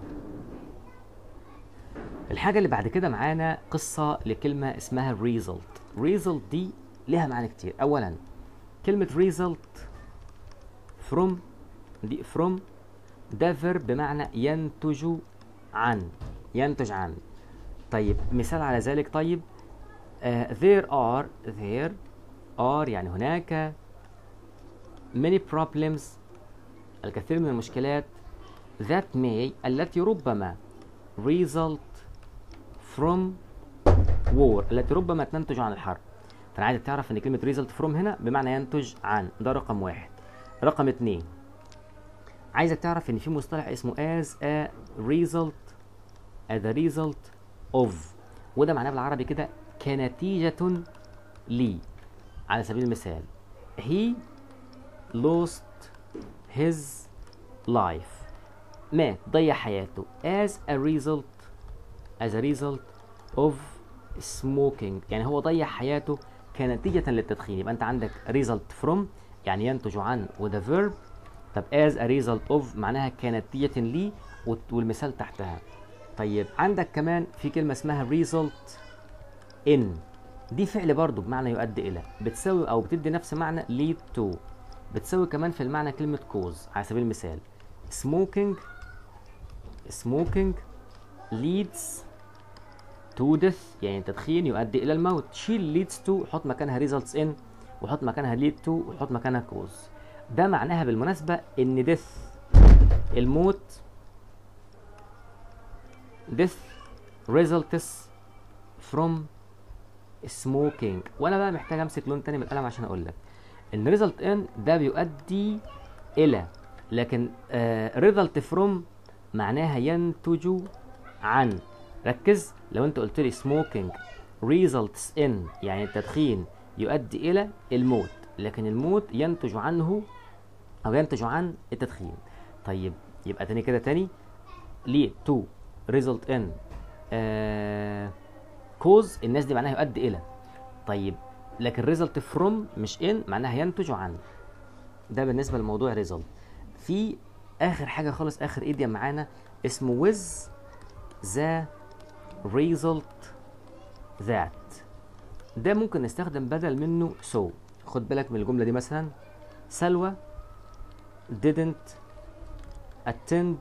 الحاجة اللي بعد كده معانا قصة لكلمة اسمها result result دي ليها معاني كتير اولا كلمة result from دي from ده فيرب بمعنى ينتج عن ينتج عن طيب مثال على ذلك طيب uh, there are there are يعني هناك many problems الكثير من المشكلات that may التي ربما result from war التي ربما تنتج عن الحرب فانا عايزك تعرف ان كلمه result from هنا بمعنى ينتج عن ده رقم واحد رقم اتنين عايزك تعرف ان في مصطلح اسمه as a result as a result of وده معناه بالعربي كده كنتيجة لي على سبيل المثال he lost his life مات ضيع حياته as a result as a result of smoking يعني هو ضيع حياته كنتيجة للتدخين يبقى انت عندك result from يعني ينتج عن وده verb طب as a result of معناها كنتيجة لي والمثال تحتها طيب عندك كمان في كلمة اسمها result in دي فعل برضو بمعنى يؤدي إلى بتساوي أو بتدي نفس معنى lead to بتساوي كمان في المعنى كلمة cause على سبيل المثال smoking smoking leads to death يعني التدخين يؤدي إلى الموت شيل leads to حط مكانها results in وحط مكانها lead to وحط مكانها cause ده معناها بالمناسبة إن death الموت death results from smoking وانا بقى محتاج امسك لون تاني من القلم عشان اقول لك ان result in ده بيؤدي الى لكن آه result from معناها ينتج عن ركز لو انت قلت لي smoking results in يعني التدخين يؤدي الى الموت لكن الموت ينتج عنه او ينتج عن التدخين طيب يبقى تاني كده تاني lead to result in آه cause الناس دي معناها يؤدي الى طيب لكن result from مش in معناها ينتج عن ده بالنسبه لموضوع result في اخر حاجه خالص اخر ايديا معانا اسمه with the result that ده ممكن نستخدم بدل منه so خد بالك من الجمله دي مثلا سلوى didn't attend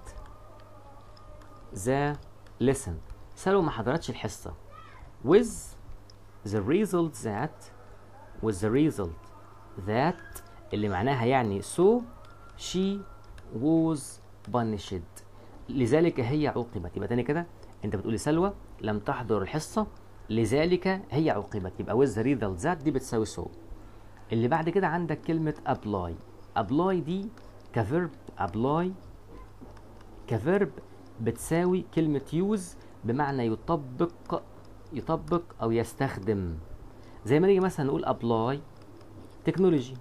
the lesson سلوى ما حضرتش الحصه with the result that with the result that اللي معناها يعني so she was punished لذلك هي عوقبت يبقى تاني كده انت بتقولي سلوى لم تحضر الحصه لذلك هي عوقبت يبقى with the result that دي بتساوي so اللي بعد كده عندك كلمه apply apply دي كفيرب apply كفيرب بتساوي كلمة use بمعنى يطبق يطبق أو يستخدم زي ما نيجي مثلا نقول apply تكنولوجي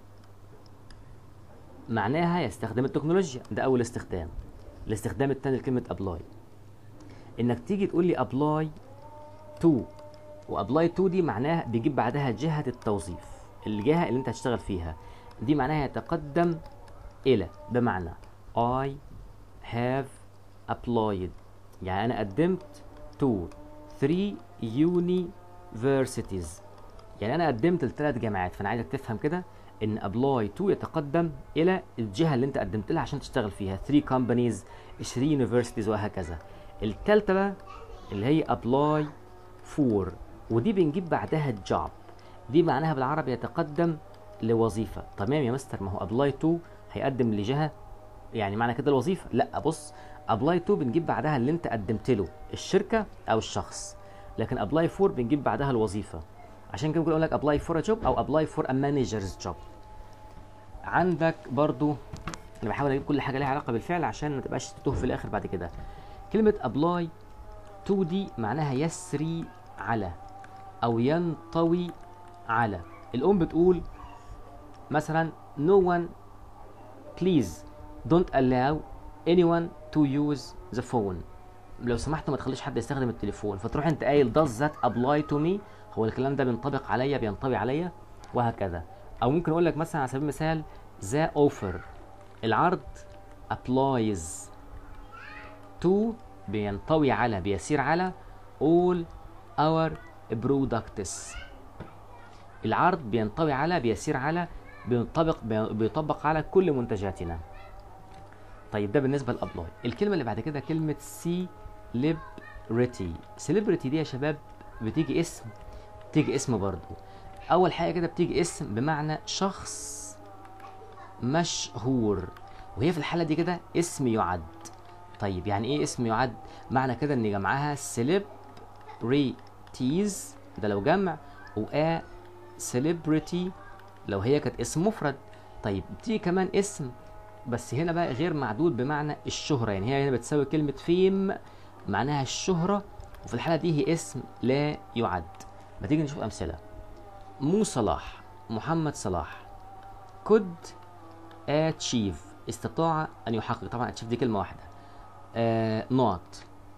معناها يستخدم التكنولوجيا ده أول استخدام الاستخدام الثاني لكلمة apply إنك تيجي تقول لي apply to وابلاي تو دي معناها بيجيب بعدها جهة التوظيف الجهة اللي انت هتشتغل فيها دي معناها يتقدم إلى بمعنى I have applied يعني أنا قدمت to three universities يعني أنا قدمت لثلاث جامعات فأنا عايزك تفهم كده إن apply to يتقدم إلى الجهة اللي أنت قدمت لها عشان تشتغل فيها three companies 20 universities وهكذا التالتة بقى اللي هي apply for ودي بنجيب بعدها job دي معناها بالعربي يتقدم لوظيفة تمام يا مستر ما هو apply to هيقدم لجهة يعني معنى كده الوظيفة لا بص apply to بنجيب بعدها اللي انت قدمت له الشركة او الشخص لكن apply for بنجيب بعدها الوظيفة عشان كده ممكن اقول لك apply for a job او apply for a manager's job عندك برضو انا بحاول اجيب كل حاجة ليها علاقة بالفعل عشان ما تبقاش تتوه في الاخر بعد كده كلمة apply to دي معناها يسري على او ينطوي على الام بتقول مثلا no one please don't allow anyone to use the phone لو سمحت ما تخليش حد يستخدم التليفون فتروح انت قايل does that apply to me هو الكلام ده بينطبق عليا بينطوي عليا وهكذا او ممكن اقول لك مثلا على سبيل المثال the offer العرض applies to بينطوي على بيسير على all our products العرض بينطوي على بيسير على بينطبق بيطبق على كل منتجاتنا طيب ده بالنسبه للابلاي الكلمه اللي بعد كده كلمه سيليبريتي سيليبريتي دي يا شباب بتيجي اسم بتيجي اسم برضو اول حاجه كده بتيجي اسم بمعنى شخص مشهور وهي في الحاله دي كده اسم يعد طيب يعني ايه اسم يعد معنى كده ان جمعها celebrities ده لو جمع و celebrity لو هي كانت اسم مفرد طيب بتيجي كمان اسم بس هنا بقى غير معدود بمعنى الشهرة يعني هي هنا بتساوي كلمة فيم معناها الشهرة وفي الحالة دي هي اسم لا يعد ما تيجي نشوف أمثلة مو صلاح محمد صلاح could achieve استطاع أن يحقق طبعا achieve دي كلمة واحدة آه not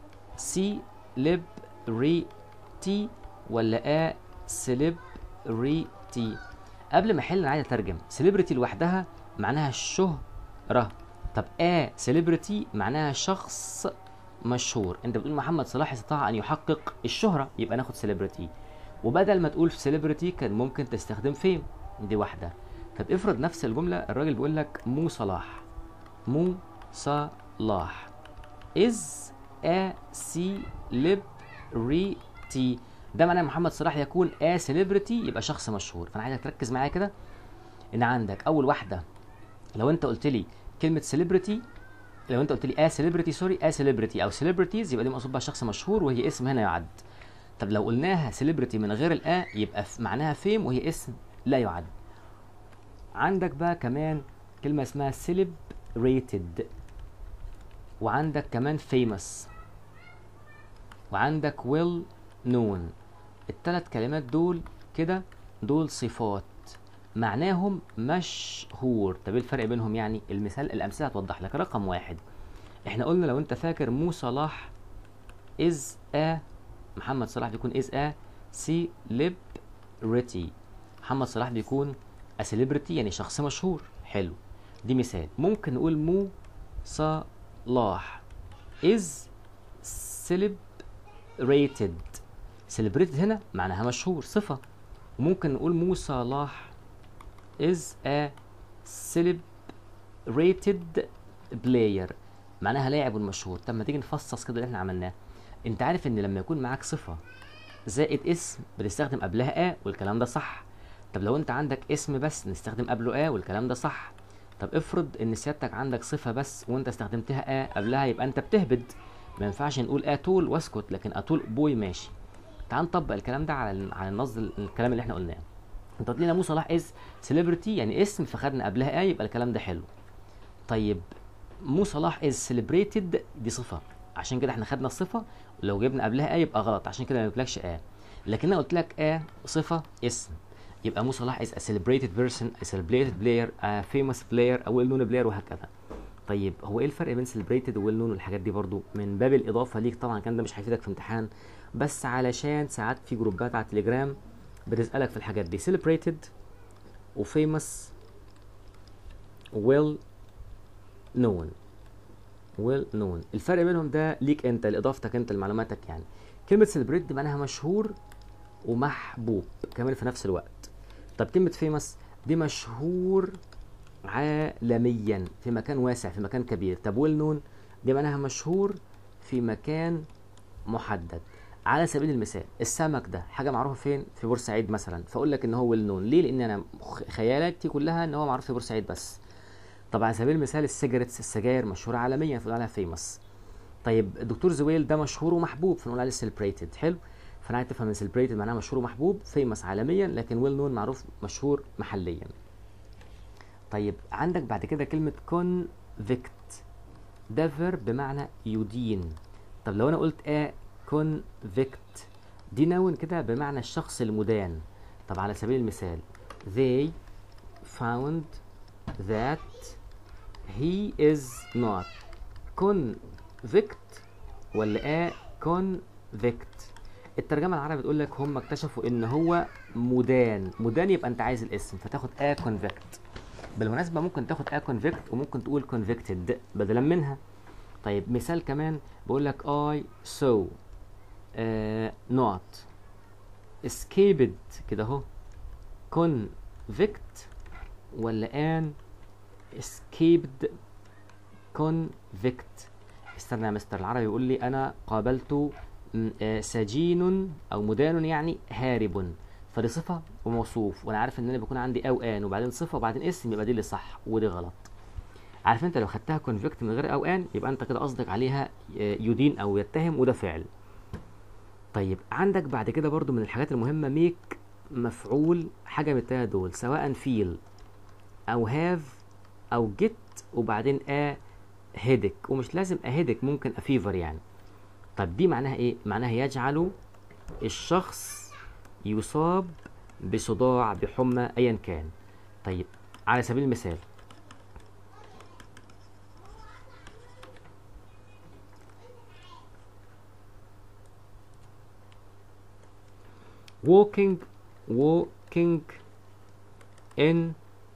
celebrity ولا a celebrity قبل ما احل انا عايز اترجم celebrity لوحدها معناها الشهرة طب a celebrity معناها شخص مشهور انت بتقول محمد صلاح استطاع ان يحقق الشهرة يبقى ناخد celebrity وبدل ما تقول celebrity كان ممكن تستخدم فيم دي واحدة طب افرض نفس الجملة الراجل بيقول لك مو صلاح مو صلاح is a celebrity ده معناه محمد صلاح يكون a celebrity يبقى شخص مشهور فانا عايزك تركز معايا كده ان عندك اول واحده لو انت قلت لي كلمه celebrity لو انت قلت لي a celebrity سوري a celebrity او celebrities يبقى دي مقصود بها شخص مشهور وهي اسم هنا يعد طب لو قلناها celebrity من غير الآ يبقى معناها فيم وهي اسم لا يعد عندك بقى كمان كلمة اسمها celebrated وعندك كمان famous وعندك well known الثلاث كلمات دول كده دول صفات معناهم مشهور طب ايه الفرق بينهم يعني المثال الامثله هتوضح لك رقم واحد احنا قلنا لو انت فاكر مو صلاح از ا محمد صلاح بيكون از ا celebrity محمد صلاح بيكون a celebrity يعني شخص مشهور حلو دي مثال ممكن نقول مو صلاح is celebrated celebrated هنا معناها مشهور صفة وممكن نقول مو صلاح is a celebrated player معناها لاعب مشهور طب ما تيجي نفصص كده اللي احنا عملناه انت عارف ان لما يكون معاك صفة زائد اسم بتستخدم قبلها ا والكلام ده صح طب لو انت عندك اسم بس نستخدم قبله ا والكلام ده صح طب افرض ان سيادتك عندك صفة بس وانت استخدمتها ا قبلها يبقى انت بتهبد ما ينفعش نقول اتول واسكت لكن اتول بوي ماشي تعال نطبق الكلام ده على على النص الكلام اللي احنا قلناه انت قلت لنا مو صلاح از سيلبرتي يعني اسم فخدنا قبلها ا يبقى الكلام ده حلو طيب مو صلاح از سيلبريتد دي صفه عشان كده احنا خدنا الصفه ولو جبنا قبلها ا يبقى غلط عشان كده ما يقولكش ا لكن انا قلت لك ا صفه اسم يبقى مو صلاح از a celebrated person a celebrated player a famous player a well known player وهكذا طيب هو ايه الفرق بين celebrated و well known والحاجات دي برضو من باب الاضافه ليك طبعا كان ده مش هيفيدك في امتحان بس علشان ساعات في جروبات على التليجرام بتسالك في الحاجات دي celebrated و famous well known well known الفرق بينهم ده ليك انت لاضافتك انت لمعلوماتك يعني كلمه celebrate دي معناها مشهور ومحبوب كمان في نفس الوقت طب كلمة فيمس دي مشهور عالميا في مكان واسع في مكان كبير طب ويل نون دي معناها مشهور في مكان محدد على سبيل المثال السمك ده حاجه معروفه فين في بورسعيد مثلا فاقول لك ان هو ويل نون ليه لان انا خيالاتي كلها ان هو معروف في بورسعيد بس طب على سبيل المثال السيجاريتس السجاير مشهوره عالميا فنقول عليها فيمس طيب الدكتور زويل ده مشهور ومحبوب فنقول عليه سيلبريتد حلو فانا عايز تفهم سيلبريتد معناها مشهور ومحبوب فيمس عالميا لكن ويل نون معروف مشهور محليا طيب عندك بعد كده كلمة convict ده فيرب بمعنى يدين طب لو انا قلت a convict دي نون كده بمعنى الشخص المدان طب على سبيل المثال they found that he is not convict ولا a convict الترجمه العربي بتقول لك هم اكتشفوا ان هو مدان مدان يبقى انت عايز الاسم فتاخد ا كونفكت بالمناسبه ممكن تاخد ا كونفكت وممكن تقول كونفكتد بدلا منها طيب مثال كمان بقول لك I saw uh, not escaped كده اهو convict ولا an escaped convict استنى يا مستر العربي يقول لي انا قابلت سجين او مدان يعني هارب فدي صفه وموصوف وانا عارف ان انا بيكون عندي او ان وبعدين صفه وبعدين اسم يبقى دي اللي صح ودي غلط عارف انت لو خدتها كونفكت من غير او ان يبقى انت كده قصدك عليها يدين او يتهم وده فعل طيب عندك بعد كده برضو من الحاجات المهمه ميك مفعول حاجه من التلاته دول سواء فيل او هاف او جيت وبعدين ا هيدك ومش لازم اهيدك ممكن افيفر يعني طب دي معناها ايه معناها يجعل الشخص يصاب بصداع بحمى ايا كان طيب على سبيل المثال walking walking in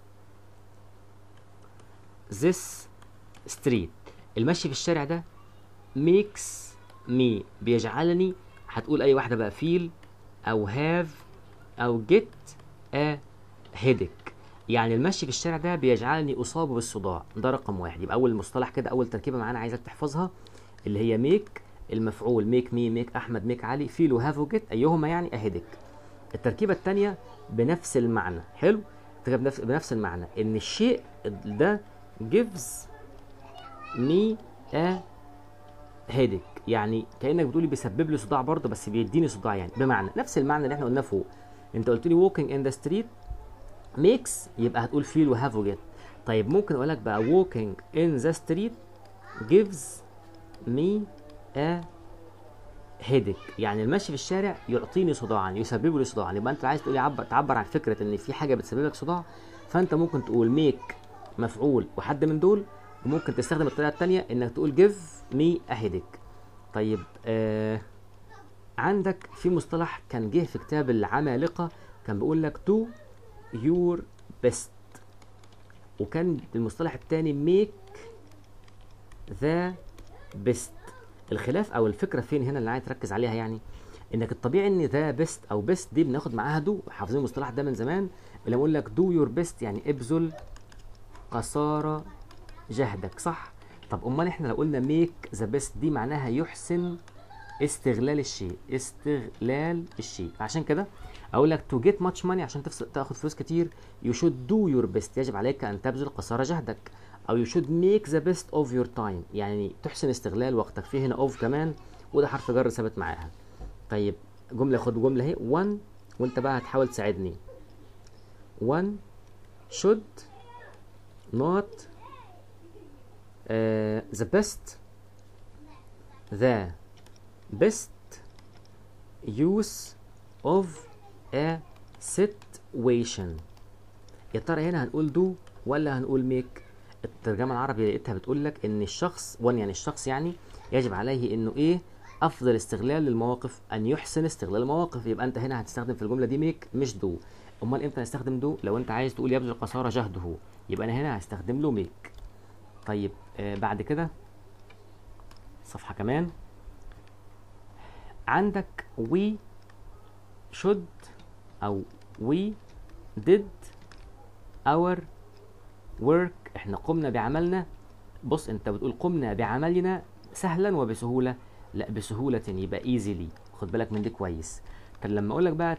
this street المشي في الشارع ده makes me بيجعلني هتقول اي واحده بقى feel او have او get a headache يعني المشي في الشارع ده بيجعلني اصاب بالصداع ده رقم واحد يبقى اول مصطلح كده اول تركيبه معانا عايزك تحفظها اللي هي ميك المفعول ميك مي ميك احمد ميك علي فيل وهاف وجيت ايهما يعني اهدك التركيبه الثانيه بنفس المعنى حلو بنفس بنفس المعنى ان الشيء ده gives me a headache يعني كانك بتقولي بيسبب لي صداع برضه بس بيديني صداع يعني بمعنى نفس المعنى اللي احنا قلناه فوق انت قلت لي walking in the street makes يبقى هتقول feel وهاف وجيت طيب ممكن اقول لك بقى walking in the street gives me a هيدك يعني المشي في الشارع يعطيني صداعا يسبب لي صداعا يبقى انت عايز تقول يعبر تعبر عن فكره ان في حاجه بتسبب لك صداع فانت ممكن تقول ميك مفعول وحد من دول وممكن تستخدم الطريقه الثانيه انك تقول جيف مي هيدك طيب آه عندك في مصطلح كان جه في كتاب العمالقه كان بيقول لك دو يور بيست وكان المصطلح الثاني ميك ذا بيست الخلاف او الفكره فين هنا اللي عايز تركز عليها يعني انك الطبيعي ان ذا بيست او بيست دي بناخد معاها دو حافظين المصطلح ده من زمان اللي بقول لك دو يور بيست يعني ابذل قصارى جهدك صح طب امال احنا لو قلنا ميك ذا بيست دي معناها يحسن استغلال الشيء استغلال الشيء عشان كده اقول لك تو جيت ماتش ماني عشان تفس... تاخد فلوس كتير يو شود دو يور بيست يجب عليك ان تبذل قصارى جهدك او يو شود ميك ذا بيست اوف يور تايم يعني تحسن استغلال وقتك في هنا اوف كمان وده حرف جر ثابت معاها طيب جمله خد جمله اهي one وانت بقى هتحاول تساعدني one should not uh, the best the best use of a situation يا ترى هنا هنقول دو ولا هنقول ميك الترجمه العربي لقيتها بتقول لك ان الشخص وان يعني الشخص يعني يجب عليه انه ايه افضل استغلال للمواقف ان يحسن استغلال المواقف يبقى انت هنا هتستخدم في الجمله دي ميك مش دو امال امتى هستخدم دو لو انت عايز تقول يبذل قصارى جهده يبقى انا هنا هستخدم له ميك طيب آه بعد كده صفحه كمان عندك we should او we did our work احنا قمنا بعملنا بص انت بتقول قمنا بعملنا سهلا وبسهوله لا بسهوله يبقى easily خد بالك من دي كويس طب لما اقول لك بقى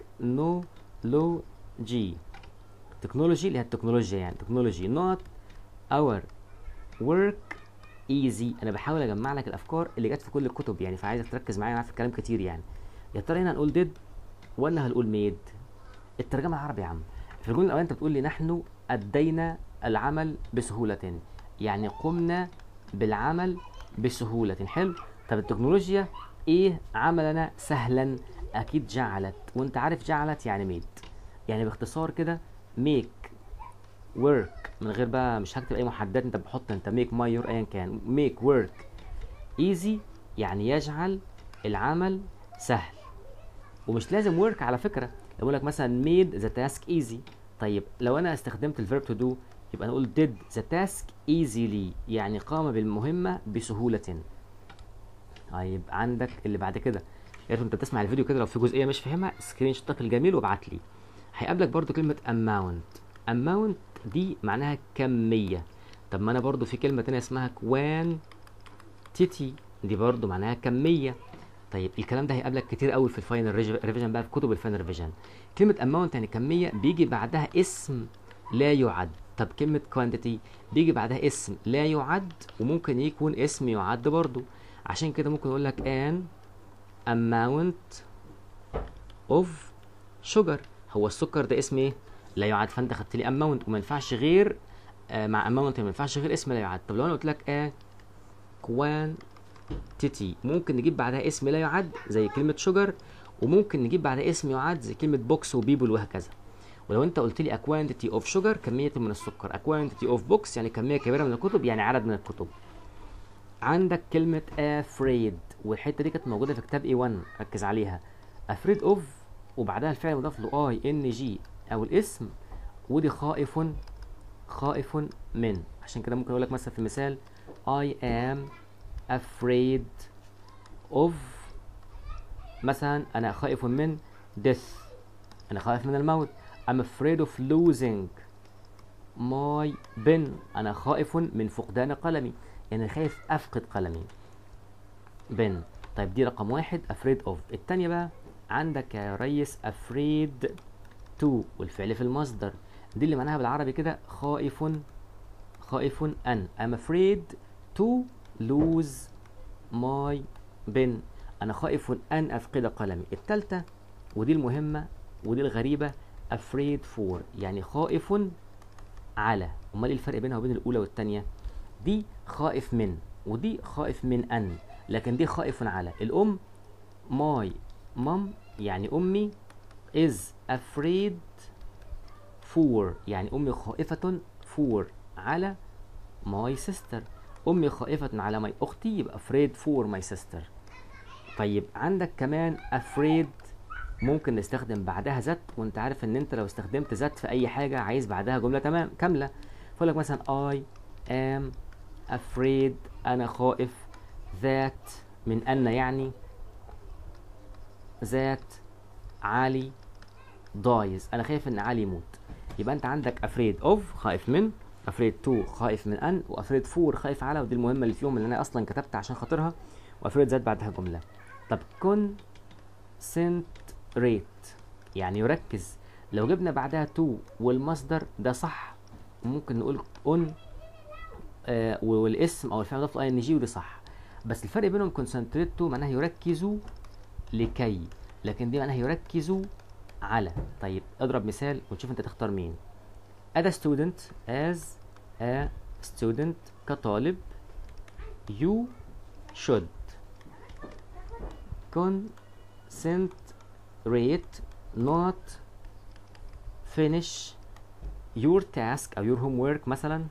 تكنولوجي تكنولوجي اللي هي التكنولوجيا يعني تكنولوجي not our work easy انا بحاول اجمع لك الافكار اللي جت في كل الكتب يعني فعايزك تركز معايا في الكلام كتير يعني يا ترى هنا هنقول did ولا هنقول made الترجمه العربي يا عم في الجمله الاولانيه انت بتقول لي نحن ادينا العمل بسهوله يعني قمنا بالعمل بسهوله حلو طب التكنولوجيا ايه عملنا سهلا اكيد جعلت وانت عارف جعلت يعني ميد يعني باختصار كده ميك ورك من غير بقى مش هكتب اي محددات انت بحط انت ميك مايور ايا كان ميك ورك ايزي يعني يجعل العمل سهل ومش لازم ورك على فكره لو اقول لك مثلا ميد ذا تاسك ايزي طيب لو انا استخدمت الفيرب تو دو يبقى نقول did the task easily يعني قام بالمهمه بسهوله طيب عندك اللي بعد كده يا ريت انت بتسمع الفيديو كده لو في جزئيه مش فاهمها سكرين شوتك الجميل وابعت لي هيقابلك برضو كلمه amount amount دي معناها كميه طب ما انا برضو في كلمه تانية اسمها quantity دي برضو معناها كميه طيب الكلام ده هيقابلك كتير قوي في الفاينل ريفيجن بقى في كتب الفاينل ريفيجن كلمه amount يعني كميه بيجي بعدها اسم لا يعد طب كلمة quantity بيجي بعدها اسم لا يعد وممكن يكون اسم يعد برضو عشان كده ممكن اقول لك an amount of sugar هو السكر ده اسم ايه؟ لا يعد فانت خدت لي amount وما ينفعش غير آه مع amount ما ينفعش غير اسم لا يعد طب لو انا قلت لك a quantity ممكن نجيب بعدها اسم لا يعد زي كلمة sugar وممكن نجيب بعدها اسم يعد زي كلمة بوكس وبيبل وهكذا ولو انت قلت لي a quantity of sugar كمية من السكر a quantity of books يعني كمية كبيرة من الكتب يعني عدد من الكتب عندك كلمة afraid والحتة دي كانت موجودة في كتاب A1 ركز عليها afraid of وبعدها الفعل مضاف له اي ان جي او الاسم ودي خائف خائف من عشان كده ممكن اقول لك مثلا في مثال I am afraid of مثلا انا خائف من death انا خائف من الموت I'm afraid of losing my pen أنا خائف من فقدان قلمي يعني خايف أفقد قلمي pen طيب دي رقم واحد afraid of التانية بقى عندك يا ريس afraid to والفعل في المصدر دي اللي معناها بالعربي كده خائف خائف أن I'm afraid to lose my pen أنا خائف أن أفقد قلمي التالتة ودي المهمة ودي الغريبة afraid for يعني خائف على امال ايه الفرق بينها وبين الاولى والثانيه دي خائف من ودي خائف من ان لكن دي خائف على الام my mom يعني امي is afraid for يعني امي خائفة for على my sister امي خائفة على my اختي يبقى afraid for my sister طيب عندك كمان afraid ممكن نستخدم بعدها ذات وانت عارف ان انت لو استخدمت ذات في اي حاجة عايز بعدها جملة تمام كاملة فاقول لك مثلا I am afraid انا خائف that من ان يعني that علي dies انا خايف ان علي يموت يبقى انت عندك afraid of خايف من afraid to خايف من ان وafraid for خايف على ودي المهمه اللي فيهم اللي انا اصلا كتبت عشان خاطرها وafraid ذات بعدها جمله طب concentrate يعني يركز لو جبنا بعدها to والمصدر ده صح ممكن نقول on آه والاسم او الفعل مضاف اي ان جي ودي صح بس الفرق بينهم concentrate to معناها يركزوا لكي لكن دي معناها يركزوا على طيب اضرب مثال ونشوف انت تختار مين as a student as a student كطالب you should concentrate not finish your task او your homework مثلا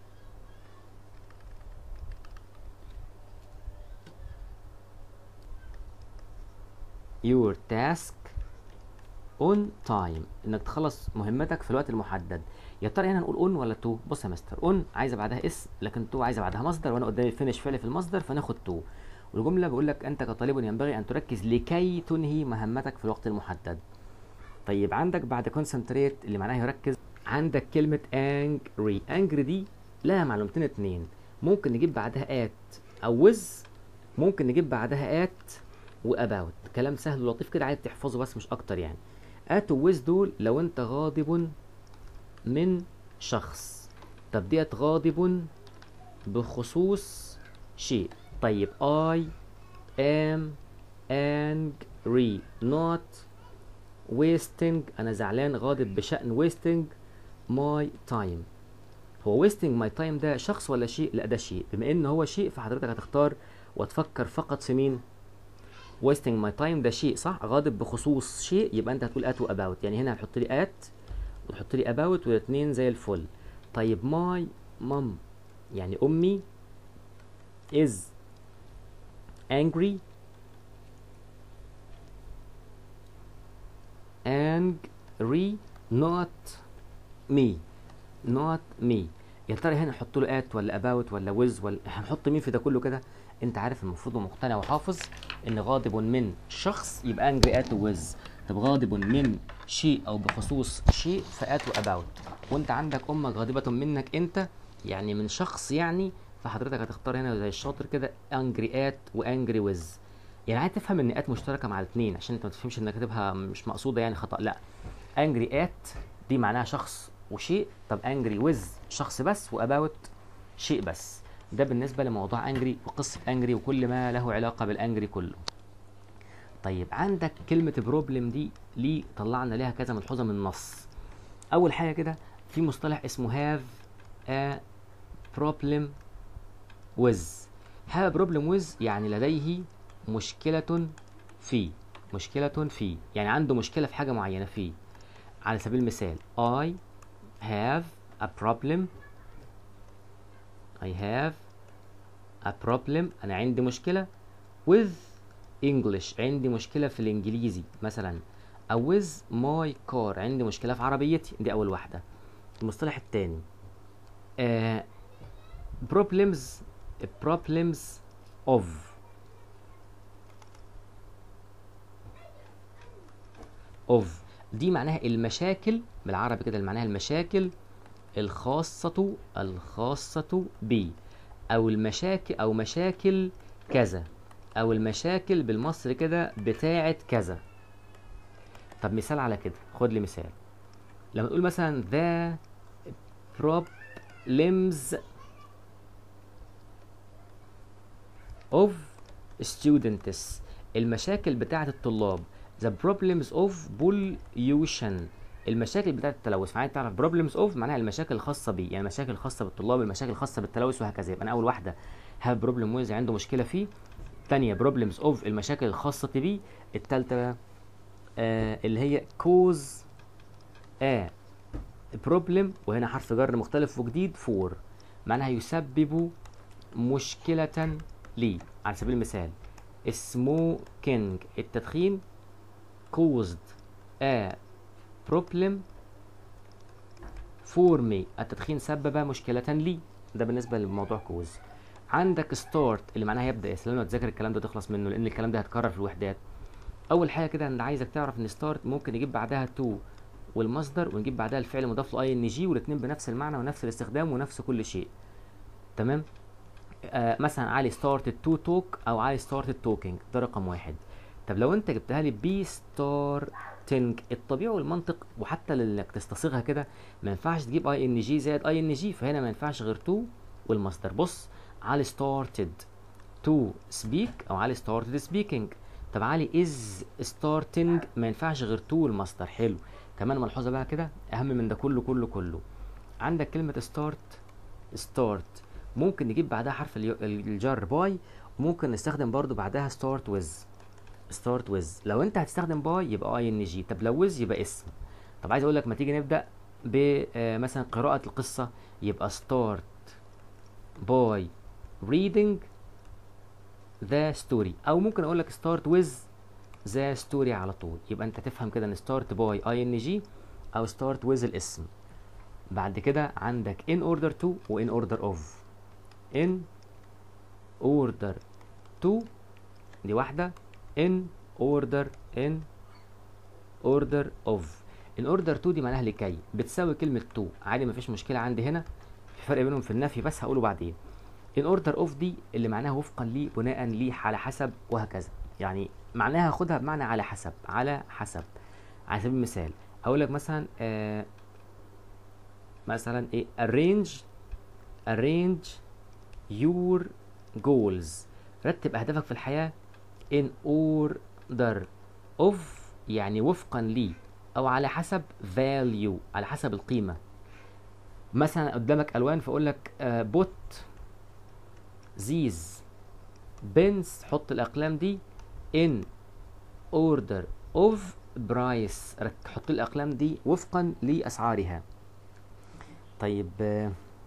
your task on time انك تخلص مهمتك في الوقت المحدد يا ترى هنا نقول اون ولا تو بص يا مستر اون عايزه بعدها اسم لكن تو عايزه بعدها مصدر وانا قدامي فينش فعل في المصدر فناخد تو والجمله بقول لك انت كطالب ينبغي ان تركز لكي تنهي مهمتك في الوقت المحدد طيب عندك بعد كونسنتريت اللي معناها يركز عندك كلمه angry angry دي لها معلومتين اتنين ممكن نجيب بعدها at او with ممكن نجيب بعدها at واباوت كلام سهل ولطيف كده عايز تحفظه بس مش اكتر يعني at ويز دول لو انت غاضب من شخص طب ديت غاضب بخصوص شيء طيب I am angry not wasting انا زعلان غاضب بشأن wasting my time هو wasting my time ده شخص ولا شيء لا ده شيء بما ان هو شيء فحضرتك هتختار وتفكر فقط في مين wasting my time ده شيء صح غاضب بخصوص شيء يبقى انت هتقول at و about يعني هنا هتحط لي at وتحط لي about والاثنين زي الفل طيب my mom يعني امي is angry angry not me not me يا ترى هنا نحط له at ولا about ولا with ولا هنحط مين في ده كله كده انت عارف المفروض ومقتنع وحافظ ان غاضب من شخص يبقى angry at with طب غاضب من شيء او بخصوص شيء فات واباوت وانت عندك امك غاضبة منك انت يعني من شخص يعني فحضرتك هتختار هنا زي الشاطر كده angry at وangry with يعني عايز تفهم ان ات مشتركه مع الاثنين عشان انت ما تفهمش انك كاتبها مش مقصوده يعني خطا لا angry at دي معناها شخص وشيء طب angry with شخص بس واباوت شيء بس ده بالنسبه لموضوع انجري وقصه انجري وكل ما له علاقه بالانجري كله طيب عندك كلمة بروبلم دي ليه طلعنا ليها كذا ملحوظة من النص أول حاجة كده في مصطلح اسمه have a problem with have a problem with يعني لديه مشكلة في مشكلة في يعني عنده مشكلة في حاجة معينة في على سبيل المثال I have a problem I have a problem أنا عندي مشكلة with English عندي مشكلة في الإنجليزي مثلا أو with my car عندي مشكلة في عربيتي دي أول واحدة المصطلح التاني آه problems problems of of دي معناها المشاكل بالعربي كده معناها المشاكل الخاصة الخاصة ب أو المشاكل أو مشاكل كذا او المشاكل بالمصري كده بتاعه كذا طب مثال على كده خد لي مثال لما تقول مثلا the problems of students المشاكل بتاعه الطلاب the problems of pollution المشاكل بتاعه التلوث معناها تعرف problems of معناها المشاكل الخاصه بيه يعني المشاكل الخاصه بالطلاب المشاكل الخاصه بالتلوث وهكذا يبقى انا اول واحده have problem with عنده مشكله فيه تانية problems of المشاكل الخاصة بيه التالتة بقى آه اللي هي cause a problem وهنا حرف جر مختلف وجديد for معناها يسبب مشكلة لي على سبيل المثال smoking التدخين caused a problem for me التدخين سبب مشكلة لي ده بالنسبة لموضوع كوز عندك ستارت اللي معناها يبدا لما تذاكر الكلام ده تخلص منه لان الكلام ده هيتكرر في الوحدات اول حاجه كده انا عايزك تعرف ان ستارت ممكن يجيب بعدها تو والمصدر ونجيب بعدها الفعل مضاف له اي ان جي والاثنين بنفس المعنى ونفس الاستخدام ونفس كل شيء تمام آه مثلا علي ستارتد تو توك او علي ستارتد توكينج ده رقم واحد طب لو انت جبتها لي بي ستارتنج الطبيعي والمنطق وحتى انك تستصيغها كده ما ينفعش تجيب اي ان جي زائد اي ان جي فهنا ما ينفعش غير تو والمصدر بص علي started to speak او علي started speaking طب علي is starting ما ينفعش غير to المصدر حلو كمان ملحوظه بقى كده اهم من ده كله كله كله عندك كلمه start start ممكن نجيب بعدها حرف الجر باي وممكن نستخدم برضو بعدها start with start with لو انت هتستخدم باي يبقى اي ان جي طب لو with يبقى اسم طب عايز اقول لك ما تيجي نبدا بمثلا قراءه القصه يبقى start by reading the story او ممكن اقول لك start with the story على طول يبقى انت تفهم كده ان start by ing او start with الاسم بعد كده عندك in order to و in order of in order to دي واحدة in order in order of in order to دي معناها لكي بتساوي كلمة to عادي مفيش مشكلة عندي هنا في فرق بينهم في النفي بس هقوله بعدين in order of دي اللي معناها وفقا لي بناء لي على حسب وهكذا يعني معناها خدها بمعنى على حسب على حسب على سبيل المثال اقول لك مثلا آه مثلا ايه arrange arrange your goals رتب اهدافك في الحياه in order of يعني وفقا لي او على حسب value على حسب القيمه مثلا قدامك الوان فاقول لك آه put these pens حط الاقلام دي in order of price حط الاقلام دي وفقا لاسعارها طيب آه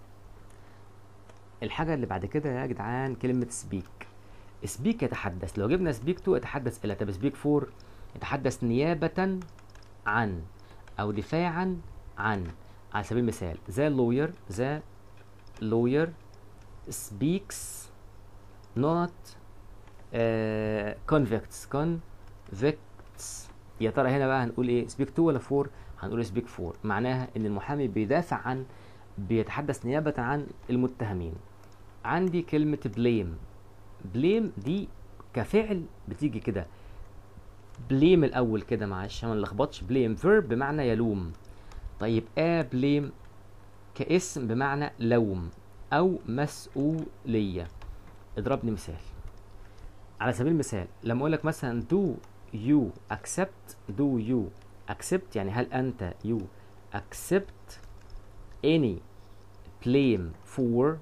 الحاجه اللي بعد كده يا جدعان كلمه speak speak يتحدث لو جبنا speak to يتحدث الى طب speak for يتحدث نيابه عن او دفاعا عن على سبيل المثال the lawyer the lawyer speaks not uh, convicts convicts يا ترى هنا بقى هنقول ايه speak to ولا for هنقول speak for معناها ان المحامي بيدافع عن بيتحدث نيابة عن المتهمين عندي كلمة blame blame دي كفعل بتيجي كده blame الأول كده معلش ما نلخبطش blame verb بمعنى يلوم طيب a blame كاسم بمعنى لوم أو مسؤولية اضربني مثال على سبيل المثال لما أقول لك مثلا do you accept do you accept يعني هل أنت you accept any blame for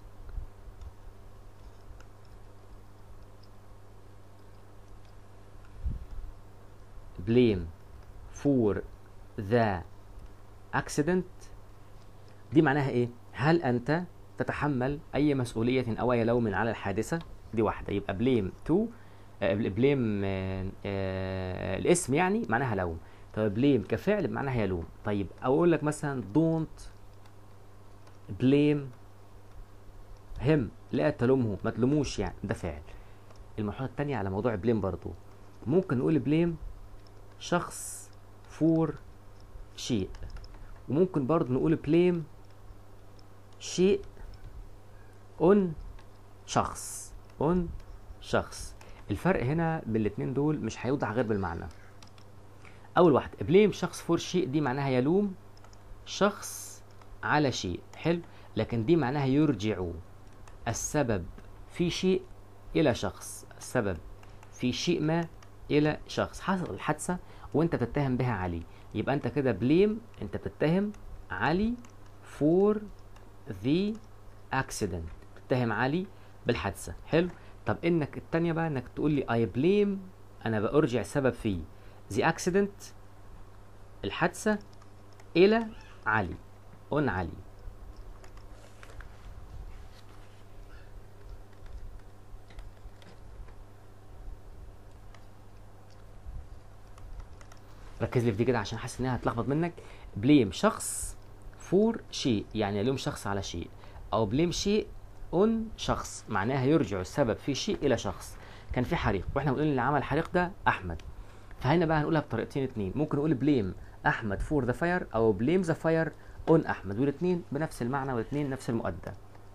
blame for the accident دي معناها ايه هل انت تتحمل اي مسؤولية او اي لوم على الحادثة دي واحدة يبقى blame to بليم الاسم يعني معناها لوم طيب بليم كفعل معناها يلوم طيب اقول لك مثلا don't blame him لا تلومه ما تلوموش يعني ده فعل المرحله الثانيه على موضوع بليم برضو ممكن نقول بليم شخص فور شيء وممكن برضو نقول بليم شيء اون شخص اون شخص الفرق هنا بين الاثنين دول مش هيوضح غير بالمعنى اول واحده بليم شخص فور شيء دي معناها يلوم شخص على شيء حلو لكن دي معناها يرجع السبب في شيء الى شخص السبب في شيء ما الى شخص حصل الحادثه وانت بتتهم بها علي يبقى انت كده بليم انت بتتهم علي فور ذا اكسيدنت بتتهم علي بالحادثه حلو طب انك التانية بقى انك تقول لي I blame انا بأرجع السبب فيه the accident الحادثة الى علي on علي ركز لي في دي كده عشان حاسس انها هتلخبط منك بليم شخص فور شيء يعني يلوم شخص على شيء او بليم شيء اون شخص معناها يرجع السبب في شيء الى شخص كان في حريق واحنا بنقول اللي عمل الحريق ده احمد فهنا بقى هنقولها بطريقتين اتنين ممكن نقول بليم احمد فور ذا فاير او بليم ذا فاير اون احمد والاثنين بنفس المعنى والاثنين نفس المؤدى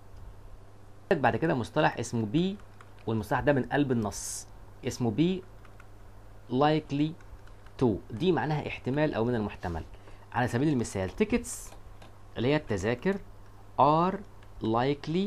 بعد كده مصطلح اسمه بي والمصطلح ده من قلب النص اسمه بي likely to دي معناها احتمال او من المحتمل على سبيل المثال tickets اللي هي التذاكر are likely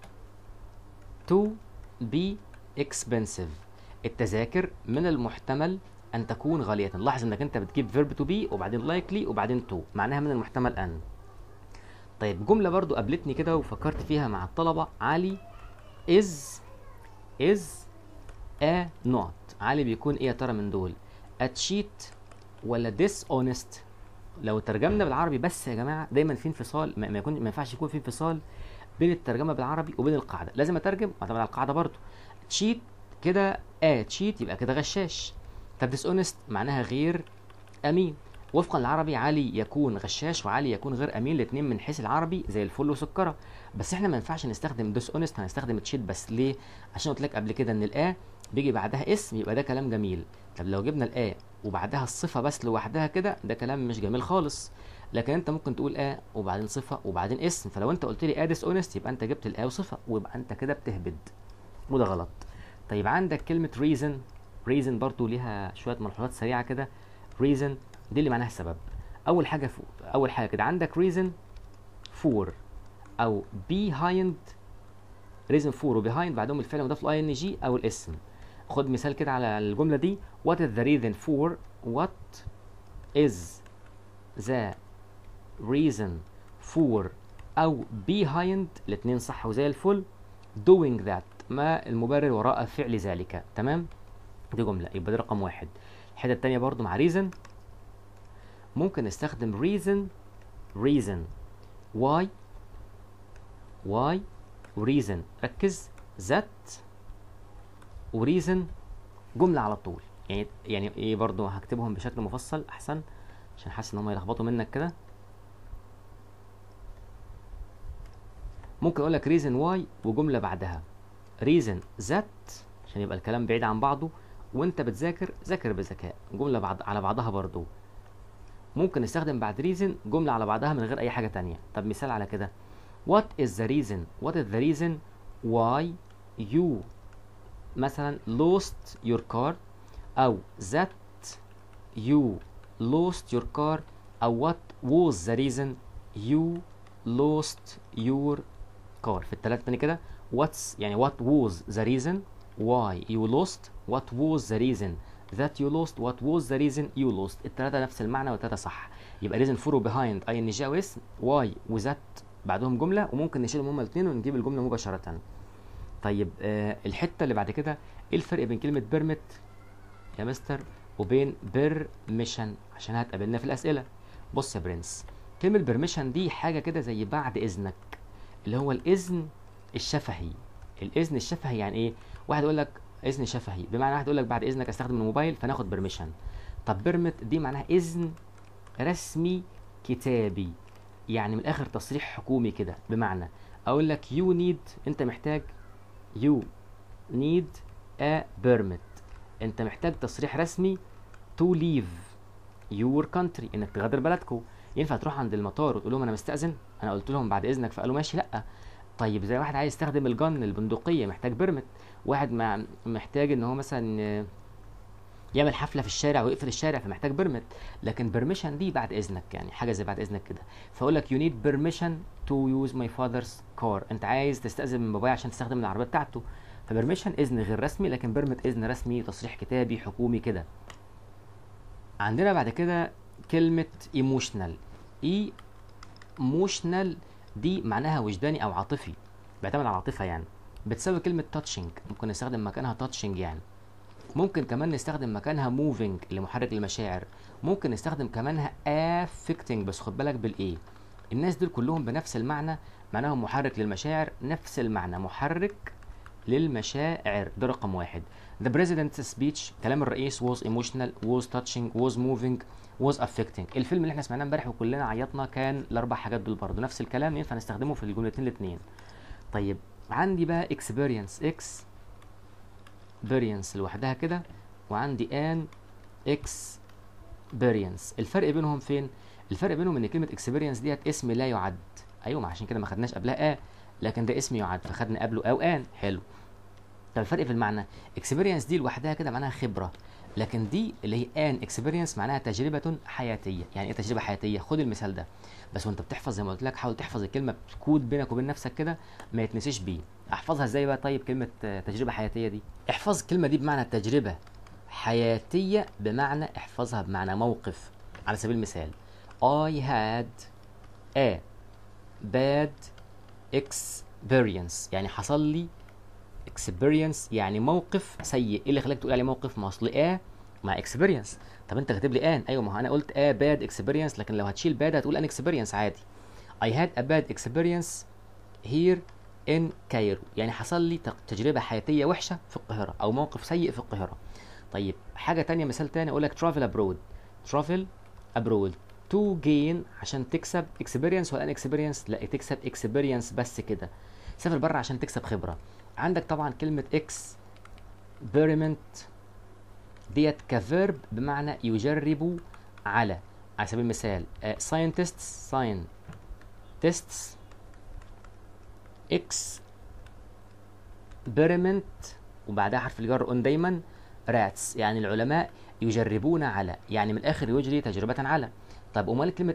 to be expensive التذاكر من المحتمل ان تكون غالية لاحظ انك انت بتجيب verb to be وبعدين likely وبعدين to معناها من المحتمل ان طيب جملة برضو قابلتني كده وفكرت فيها مع الطلبة علي is is a not علي بيكون ايه يا ترى من دول a cheat ولا dishonest لو ترجمنا بالعربي بس يا جماعه دايما في انفصال ما ما يكون ما ينفعش يكون في انفصال بين الترجمه بالعربي وبين القاعده لازم اترجم اعتمد على القاعده برضو تشيت كده اه تشيت يبقى كده غشاش طب dishonest معناها غير امين وفقا للعربي علي يكون غشاش وعلي يكون غير امين الاثنين من حيث العربي زي الفل وسكره بس احنا ما ينفعش نستخدم dishonest هنستخدم تشيت بس ليه عشان قلت لك قبل كده ان الاه بيجي بعدها اسم يبقى ده كلام جميل طب لو جبنا الاه وبعدها الصفه بس لوحدها كده ده كلام مش جميل خالص لكن انت ممكن تقول اه وبعدين صفه وبعدين اسم فلو انت قلت لي اه dishonest يبقى انت جبت الاه وصفه ويبقى انت كده بتهبد وده غلط طيب عندك كلمه reason reason برضو ليها شويه ملحوظات سريعه كده reason دي اللي معناها سبب اول حاجه فوق اول حاجه كده عندك reason for او behind reason for وbehind بعدهم الفعل مضاف ل ing او الاسم خد مثال كده على الجمله دي what is the reason for what is the reason for او behind الاثنين صح وزي الفل doing that ما المبرر وراء فعل ذلك تمام دي جمله يبقى دي رقم واحد الحته الثانيه برضو مع reason ممكن نستخدم reason reason why why reason ركز that وريزن جمله على طول يعني يعني ايه برضو هكتبهم بشكل مفصل احسن عشان حاسس ان هم يلخبطوا منك كده ممكن اقول لك ريزن واي وجمله بعدها ريزن ذات عشان يبقى الكلام بعيد عن بعضه وانت بتذاكر ذاكر بذكاء جمله بعض على بعضها برضو ممكن نستخدم بعد ريزن جمله على بعضها من غير اي حاجه تانية طب مثال على كده what is the reason what is the reason why you مثلا lost your car أو that you lost your car أو what was the reason you lost your car في التلاتة تاني كده what's يعني what was the reason why you lost what was the reason that you lost what was the reason you lost التلاتة نفس المعنى والتلاتة صح يبقى reason for behind ing أو اسم why وذات بعدهم جملة وممكن نشيلهم هما الاتنين ونجيب الجملة مباشرة طيب آه الحته اللي بعد كده ايه الفرق بين كلمه بيرميت يا مستر وبين بيرميشن عشان هتقابلنا في الاسئله بص يا برنس كلمه بيرميشن دي حاجه كده زي بعد اذنك اللي هو الاذن الشفهي الاذن الشفهي يعني ايه واحد يقول لك اذن شفهي بمعنى واحد يقول لك بعد اذنك استخدم الموبايل فناخد بيرميشن طب بيرميت دي معناها اذن رسمي كتابي يعني من الاخر تصريح حكومي كده بمعنى اقول لك يو نيد انت محتاج you need a permit انت محتاج تصريح رسمي to leave your country انك تغادر بلدكم ينفع تروح عند المطار وتقول لهم انا مستأذن انا قلت لهم بعد اذنك فقالوا ماشي لا طيب زي واحد عايز يستخدم الجن البندقيه محتاج بيرمت واحد مع محتاج ان هو مثلا يعمل حفله في الشارع ويقفل الشارع فمحتاج بيرمت لكن بيرميشن دي بعد اذنك يعني حاجه زي بعد اذنك كده فاقول لك يو نيد بيرميشن تو يوز ماي فاذرز كار انت عايز تستاذن من بابايا عشان تستخدم العربيه بتاعته فبرميشن اذن غير رسمي لكن بيرمت اذن رسمي تصريح كتابي حكومي كده عندنا بعد كده كلمه ايموشنال ايموشنال دي معناها وجداني او عاطفي بيعتمد على العاطفه يعني بتساوي كلمة touching ممكن نستخدم مكانها touching يعني ممكن كمان نستخدم مكانها moving لمحرك المشاعر ممكن نستخدم كمانها affecting بس خد بالك بالايه الناس دول كلهم بنفس المعنى معناهم محرك للمشاعر نفس المعنى محرك للمشاعر ده رقم واحد The president's speech كلام الرئيس was emotional was touching was moving was affecting الفيلم اللي احنا سمعناه امبارح وكلنا عيطنا كان الاربع حاجات دول برضه نفس الكلام ينفع نستخدمه في الجملتين الاثنين طيب عندي بقى experience experience لوحدها كده وعندي an experience الفرق بينهم فين الفرق بينهم ان كلمه experience ديت اسم لا يعد ايوه ما عشان كده ما خدناش قبلها ا لكن ده اسم يعد فخدنا قبله او ان حلو طب الفرق في المعنى اكسبيرينس دي لوحدها كده معناها خبره لكن دي اللي هي ان اكسبيرينس معناها تجربه حياتيه يعني ايه تجربه حياتيه خد المثال ده بس وانت بتحفظ زي ما قلت لك حاول تحفظ الكلمه بكود بينك وبين نفسك كده ما يتنسيش بيه احفظها ازاي بقى طيب كلمه آه، تجربه حياتيه دي احفظ الكلمه دي بمعنى تجربه حياتيه بمعنى احفظها بمعنى موقف على سبيل المثال I had a bad experience يعني حصل لي experience يعني موقف سيء ايه اللي خلاك تقول عليه موقف ما اصل a مع experience طب انت كاتب لي ان ايوه ما هو انا قلت a bad experience لكن لو هتشيل bad هتقول an experience عادي I had a bad experience here in Cairo يعني حصل لي تق- تجربة حياتية وحشة في القاهرة أو موقف سيء في القاهرة طيب حاجة تانية مثال تاني أقول لك travel abroad travel abroad to gain عشان تكسب experience ولا experience لا تكسب experience بس كده سافر بره عشان تكسب خبرة عندك طبعا كلمة experiment ديت كفيرب بمعنى يجرب على على سبيل المثال uh, scientists scientists experiment وبعدها حرف الجر on دايما rats يعني العلماء يجربون على يعني من الاخر يجري تجربة على طب امال كلمة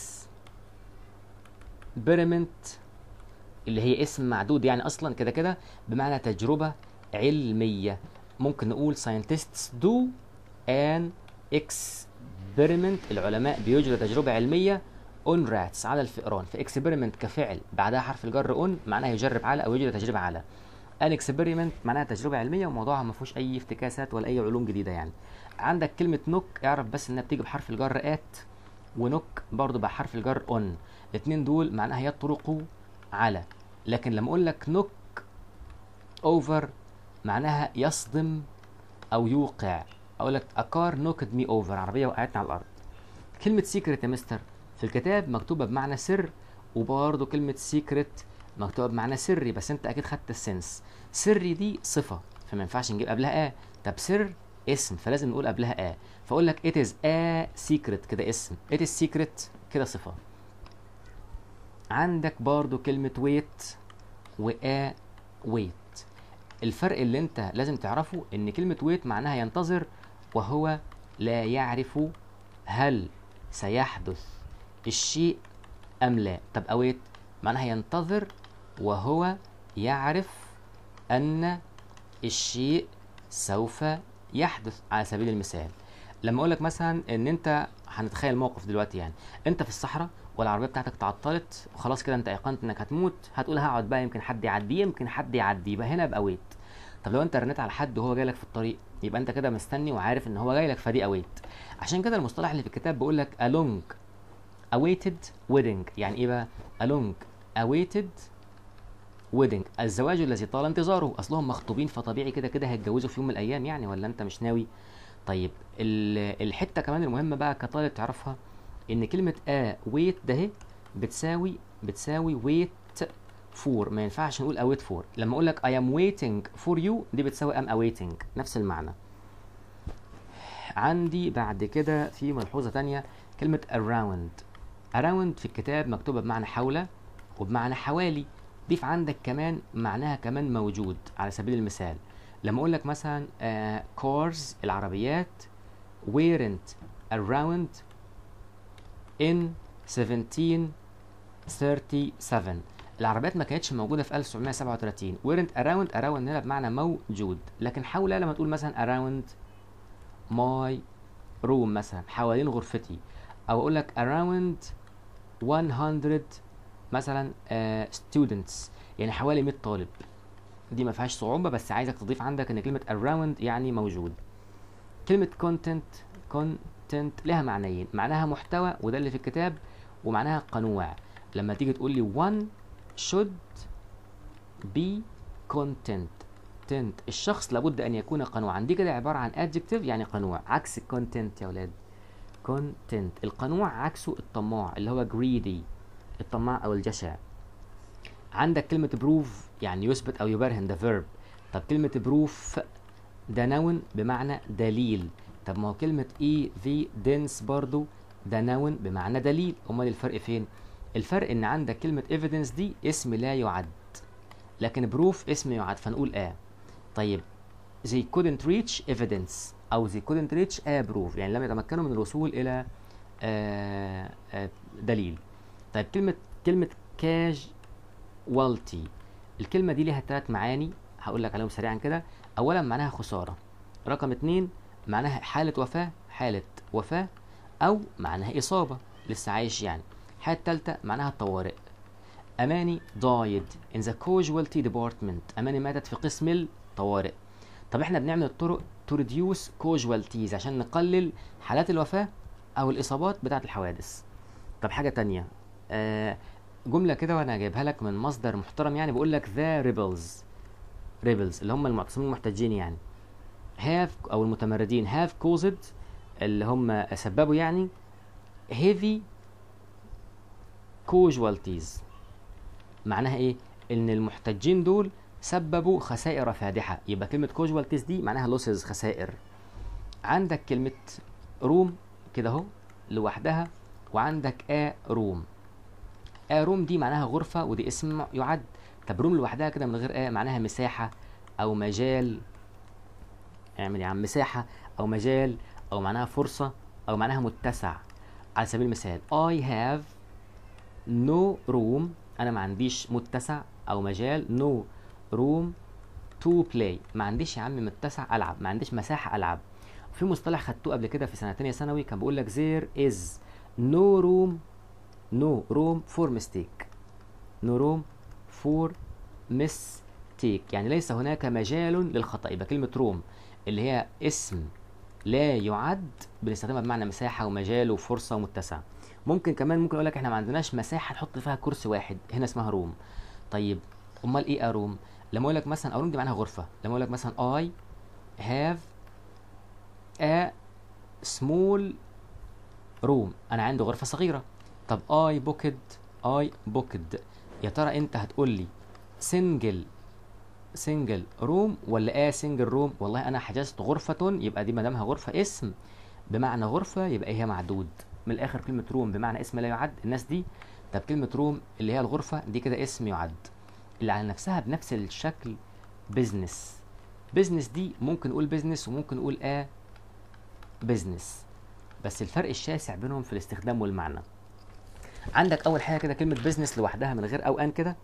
experiment اللي هي اسم معدود يعني اصلا كده كده بمعنى تجربة علمية ممكن نقول scientists do an experiment العلماء بيجروا تجربة علمية on rats على الفئران في experiment كفعل بعدها حرف الجر on معناها يجرب على او يجري تجربة على an experiment معناها تجربة علمية وموضوعها ما فيهوش اي افتكاسات ولا اي علوم جديدة يعني عندك كلمة نوك اعرف بس انها بتيجي بحرف الجر at ونوك برضو بحرف الجر on الاتنين دول معناها يطرق على لكن لما اقول لك نوك اوفر معناها يصدم او يوقع اقول لك اكار نوكد مي اوفر عربيه وقعتني على الارض كلمه سيكريت يا مستر في الكتاب مكتوبه بمعنى سر وبرضه كلمه سيكريت مكتوبه بمعنى سري بس انت اكيد خدت السنس سري دي صفه فما ينفعش نجيب قبلها ا طب سر اسم فلازم نقول قبلها ا فاقول لك it is a secret كده اسم it is secret كده صفه عندك برضو كلمة wait و a wait الفرق اللي انت لازم تعرفه ان كلمة wait معناها ينتظر وهو لا يعرف هل سيحدث الشيء ام لا طب await معناها ينتظر وهو يعرف ان الشيء سوف يحدث على سبيل المثال لما اقول لك مثلا ان انت هنتخيل موقف دلوقتي يعني انت في الصحراء والعربيه بتاعتك تعطلت وخلاص كده انت ايقنت انك هتموت هتقول هقعد بقى يمكن حد يعدي يمكن حد يعدي يبقى هنا يبقى ويت طب لو انت رنيت على حد وهو جاي لك في الطريق يبقى انت كده مستني وعارف ان هو جاي لك فدي اويت عشان كده المصطلح اللي في الكتاب بيقول لك along awaited wedding يعني ايه بقى along awaited wedding الزواج الذي طال انتظاره اصلهم مخطوبين فطبيعي كده كده هيتجوزوا في يوم من الايام يعني ولا انت مش ناوي طيب ال- الحته كمان المهمه بقى كطالب تعرفها ان كلمه ا ويت ده اهي بتساوي بتساوي ويت فور ما ينفعش نقول اويت فور لما اقول لك I am waiting for you دي بتساوي am awaiting نفس المعنى عندي بعد كده في ملحوظه تانية كلمه around around في الكتاب مكتوبه بمعنى حول وبمعنى حوالي ضيف عندك كمان معناها كمان موجود على سبيل المثال لما اقول لك مثلا آه cars العربيات weren't around in 1737 العربيات ما كانتش موجودة في 1737 weren't around around هنا بمعنى موجود لكن حول لما تقول مثلا around my room مثلا حوالين غرفتي او اقول لك around 100 مثلا uh, students يعني حوالي 100 طالب دي ما فيهاش صعوبه بس عايزك تضيف عندك ان كلمه around يعني موجود كلمه content content لها معنيين معناها محتوى وده اللي في الكتاب ومعناها قنوع لما تيجي تقول لي one should be content content الشخص لابد ان يكون قنوعا دي كده عباره عن adjective يعني قنوع عكس content يا ولاد content القنوع عكسه الطماع اللي هو greedy الطماع او الجشع عندك كلمة prove يعني يثبت او يبرهن ده verb طب كلمة proof ده noun بمعنى دليل طب ما هو كلمة evidence برضو ده noun بمعنى دليل امال الفرق فين الفرق ان عندك كلمة evidence دي اسم لا يعد لكن proof اسم يعد فنقول اه طيب they couldn't reach evidence او they couldn't reach a proof يعني لم يتمكنوا من الوصول الى آه آه دليل طيب كلمة كلمة casualty الكلمة دي ليها ثلاث معاني هقول لك عليهم سريعا كده اولا معناها خسارة رقم اتنين معناها حالة وفاة حالة وفاة او معناها اصابة لسه عايش يعني الحالة التالتة معناها الطوارئ اماني died in the casualty department اماني ماتت في قسم الطوارئ طب احنا بنعمل الطرق to reduce casualties عشان نقلل حالات الوفاة او الاصابات بتاعة الحوادث طب حاجة تانية آه جملة كده وانا جايبها لك من مصدر محترم يعني بقول لك the rebels rebels اللي هم المعتصمين المحتجين يعني have او المتمردين have caused اللي هم سببوا يعني heavy casualties معناها ايه ان المحتجين دول سببوا خسائر فادحة يبقى كلمة casualties دي معناها losses خسائر عندك كلمة روم كده اهو لوحدها وعندك a room a room دي معناها غرفة ودي اسم يعد طب روم لوحدها كده من غير a معناها مساحة او مجال اعمل يا عم مساحة او مجال او معناها فرصة او معناها متسع على سبيل المثال I have no room انا ما عنديش متسع او مجال no room to play ما عنديش يا عم متسع العب ما عنديش مساحة العب في مصطلح خدتوه قبل كده في سنة تانية ثانوي كان بيقول لك there is no room no room for mistake no room for mistake يعني ليس هناك مجال للخطأ يبقى كلمة روم اللي هي اسم لا يعد بنستخدمها بمعنى مساحة ومجال وفرصة ومتسع ممكن كمان ممكن اقول لك احنا ما عندناش مساحة نحط فيها كرسي واحد هنا اسمها روم طيب امال ايه اروم لما اقول لك مثلا اروم دي معناها غرفة لما اقول لك مثلا I have a small room انا عندي غرفة صغيرة طب I booked I booked يا ترى انت هتقول لي single سنجل روم ولا ايه سنجل روم والله انا حجزت غرفة يبقى دي مدامها غرفة اسم بمعنى غرفة يبقى هي معدود من الاخر كلمة روم بمعنى اسم لا يعد الناس دي طب كلمة روم اللي هي الغرفة دي كده اسم يعد اللي على نفسها بنفس الشكل بيزنس بيزنس دي ممكن نقول بيزنس وممكن نقول اه بيزنس بس الفرق الشاسع بينهم في الاستخدام والمعنى عندك اول حاجة كده كلمة بيزنس لوحدها من غير او ان كده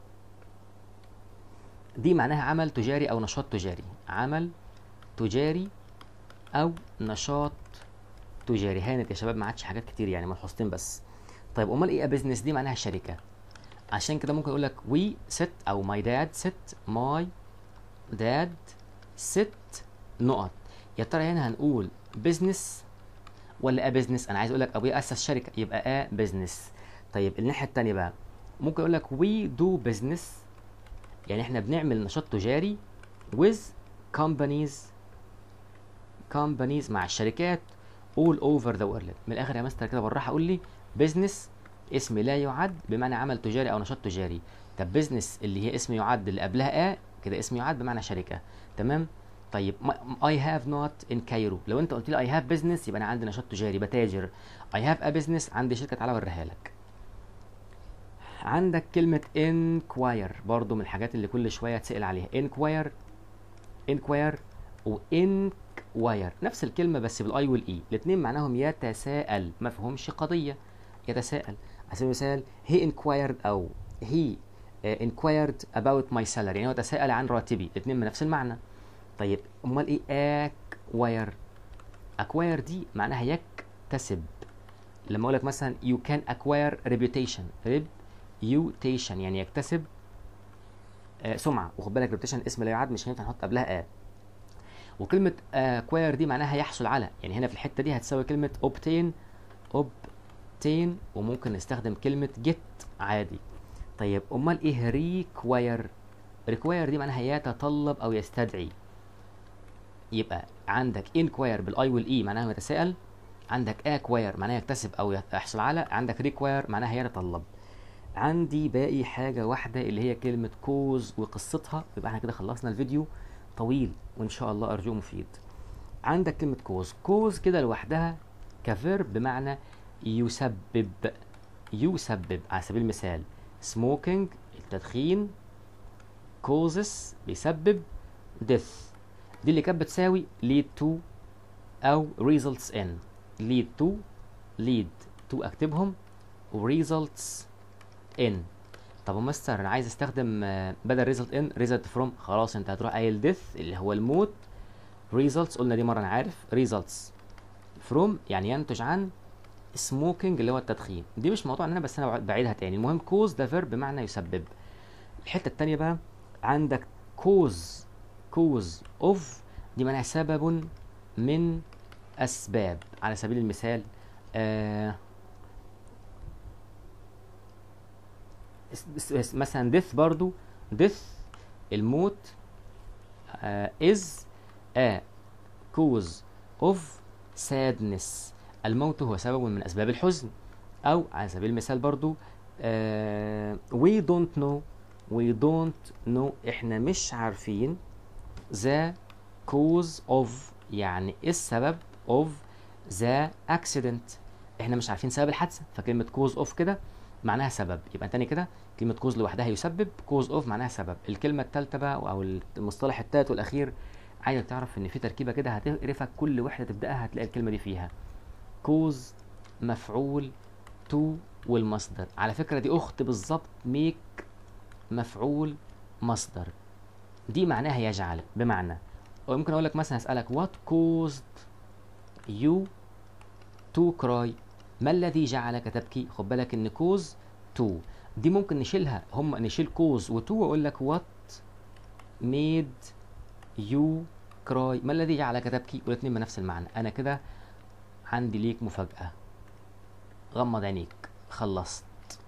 دي معناها عمل تجاري او نشاط تجاري عمل تجاري او نشاط تجاري هانت يا شباب ما عادش حاجات كتير يعني ملحوظتين بس طيب امال ايه بزنس دي معناها شركه عشان كده ممكن اقول لك وي ست او ماي داد ست ماي داد ست نقط يا ترى هنا هنقول بزنس ولا ا بزنس انا عايز اقول لك ابويا اسس شركه يبقى ا بزنس طيب الناحيه الثانيه بقى ممكن اقول لك وي دو بزنس يعني احنا بنعمل نشاط تجاري with companies companies مع الشركات all over the world من الاخر يا مستر كده بالراحه قول لي بزنس اسم لا يعد بمعنى عمل تجاري او نشاط تجاري طب بزنس اللي هي اسم يعد اللي قبلها ا كده اسم يعد بمعنى شركه تمام طيب I have not in Cairo لو انت قلت لي I have business يبقى انا عندي نشاط تجاري بتاجر I have a business عندي شركه تعالى اوريها لك عندك كلمة inquire برضو من الحاجات اللي كل شوية تسأل عليها inquire inquire و inquire نفس الكلمة بس بالاي والاي الاتنين معناهم يتساءل ما فيهمش قضية يتساءل على سبيل المثال he inquired او he uh, inquired about my salary يعني هو تساءل عن راتبي الاتنين من نفس المعنى طيب امال ايه acquire acquire دي معناها يكتسب لما اقول لك مثلا you can acquire reputation reputation يعني يكتسب آه سمعه وخد بالك ريبتيشن اسم لا يعد مش هينفع نحط قبلها ا وكلمه اكواير دي معناها يحصل على يعني هنا في الحته دي هتساوي كلمه obtain obtain وممكن نستخدم كلمه get عادي طيب امال ايه ريكواير ريكواير دي معناها يتطلب او يستدعي يبقى عندك انكواير بالاي والاي معناها يتساءل عندك اكواير معناها يكتسب او يحصل على عندك ريكواير معناها يتطلب عندي باقي حاجة واحدة اللي هي كلمة كوز وقصتها يبقى احنا كده خلصنا الفيديو طويل وان شاء الله ارجوه مفيد عندك كلمة كوز كوز كده لوحدها كفيرب بمعنى يسبب يسبب على سبيل المثال smoking التدخين causes بيسبب death دي اللي كانت بتساوي lead to او results in lead to lead to اكتبهم و results in طب يا مستر انا عايز استخدم بدل result in result from خلاص انت هتروح قايل death اللي هو الموت results قلنا دي مره انا عارف results from يعني ينتج عن smoking اللي هو التدخين دي مش موضوع انا بس انا بعيدها تاني المهم cause ده verb بمعنى يسبب الحته التانيه بقى عندك cause cause of دي معناها سبب من اسباب على سبيل المثال آه مثلا death برضو death الموت آه is a cause of sadness الموت هو سبب من اسباب الحزن او على سبيل المثال برضو آه we don't know we don't know احنا مش عارفين the cause of يعني ايه السبب of the accident احنا مش عارفين سبب الحادثه فكلمه cause of كده معناها سبب يبقى تاني كده كلمه cause لوحدها يسبب cause of معناها سبب الكلمه الثالثه بقى او المصطلح الثالث والاخير عايزك تعرف ان في تركيبه كده هتعرفك كل وحده تبداها هتلاقي الكلمه دي فيها كوز مفعول تو والمصدر على فكره دي اخت بالظبط ميك مفعول مصدر دي معناها يجعل بمعنى وممكن اقول لك مثلا اسالك what caused you to cry ما الذي جعلك تبكي خد بالك ان كوز تو دي ممكن نشيلها هم نشيل كوز وتو واقول لك what made you cry ما الذي جعلك تبكي والاثنين بنفس المعنى انا كده عندي ليك مفاجأة غمض عينيك خلصت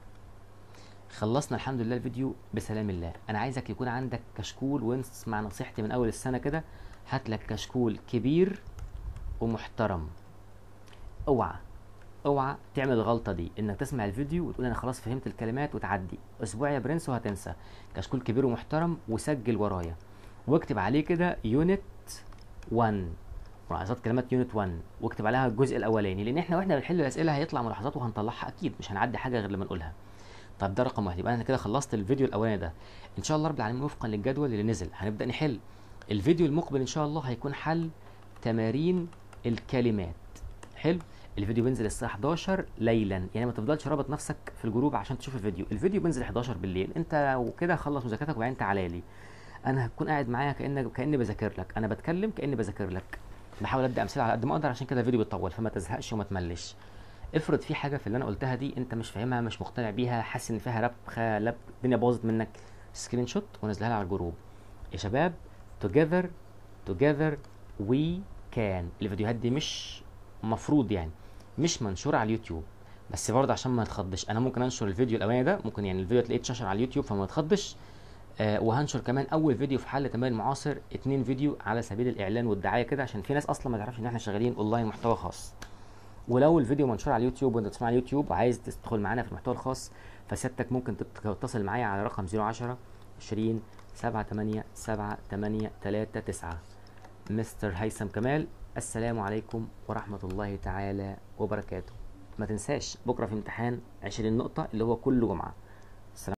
خلصنا الحمد لله الفيديو بسلام الله انا عايزك يكون عندك كشكول واسمع نصيحتي من اول السنة كده هات لك كشكول كبير ومحترم اوعى اوعى تعمل الغلطه دي انك تسمع الفيديو وتقول انا خلاص فهمت الكلمات وتعدي اسبوع يا برنس وهتنسى كشكول كبير ومحترم وسجل ورايا واكتب عليه كده يونت 1 ملاحظات كلمات يونت 1 واكتب عليها الجزء الاولاني لان احنا واحنا بنحل الاسئله هيطلع ملاحظات وهنطلعها اكيد مش هنعدي حاجه غير لما نقولها طب ده رقم واحد يبقى انا كده خلصت الفيديو الاولاني ده ان شاء الله رب العالمين وفقا للجدول اللي نزل هنبدا نحل الفيديو المقبل ان شاء الله هيكون حل تمارين الكلمات حلو الفيديو بينزل الساعه 11 ليلا يعني ما تفضلش رابط نفسك في الجروب عشان تشوف الفيديو الفيديو بينزل 11 بالليل انت وكده خلص مذاكرتك وبعدين تعالى لي انا هكون قاعد معايا كانك كاني بذاكر لك انا بتكلم كاني بذاكر لك بحاول ادي امثله على قد ما اقدر عشان كده الفيديو بيطول فما تزهقش وما تملش افرض في حاجه في اللي انا قلتها دي انت مش فاهمها مش مقتنع بيها حاسس ان فيها ربخه لب الدنيا باظت منك سكرين شوت ونزلها لي على الجروب يا شباب together together we can الفيديوهات دي مش مفروض يعني مش منشوره على اليوتيوب بس برضه عشان ما تخضش انا ممكن انشر الفيديو الاولاني ده ممكن يعني الفيديو تلاقيه اتنشر على اليوتيوب فما تخضش آه وهنشر كمان اول فيديو في حل تمارين معاصر اتنين فيديو على سبيل الاعلان والدعايه كده عشان في ناس اصلا ما تعرفش ان احنا شغالين اونلاين محتوى خاص ولو الفيديو منشور على اليوتيوب وانت تسمع على اليوتيوب وعايز تدخل معانا في المحتوى الخاص فسيادتك ممكن تتصل معايا على رقم 010 20 7 8 7 8 3 9 مستر هيثم كمال السلام عليكم ورحمة الله تعالى وبركاته ما تنساش بكرة في امتحان 20 نقطة اللي هو كل جمعة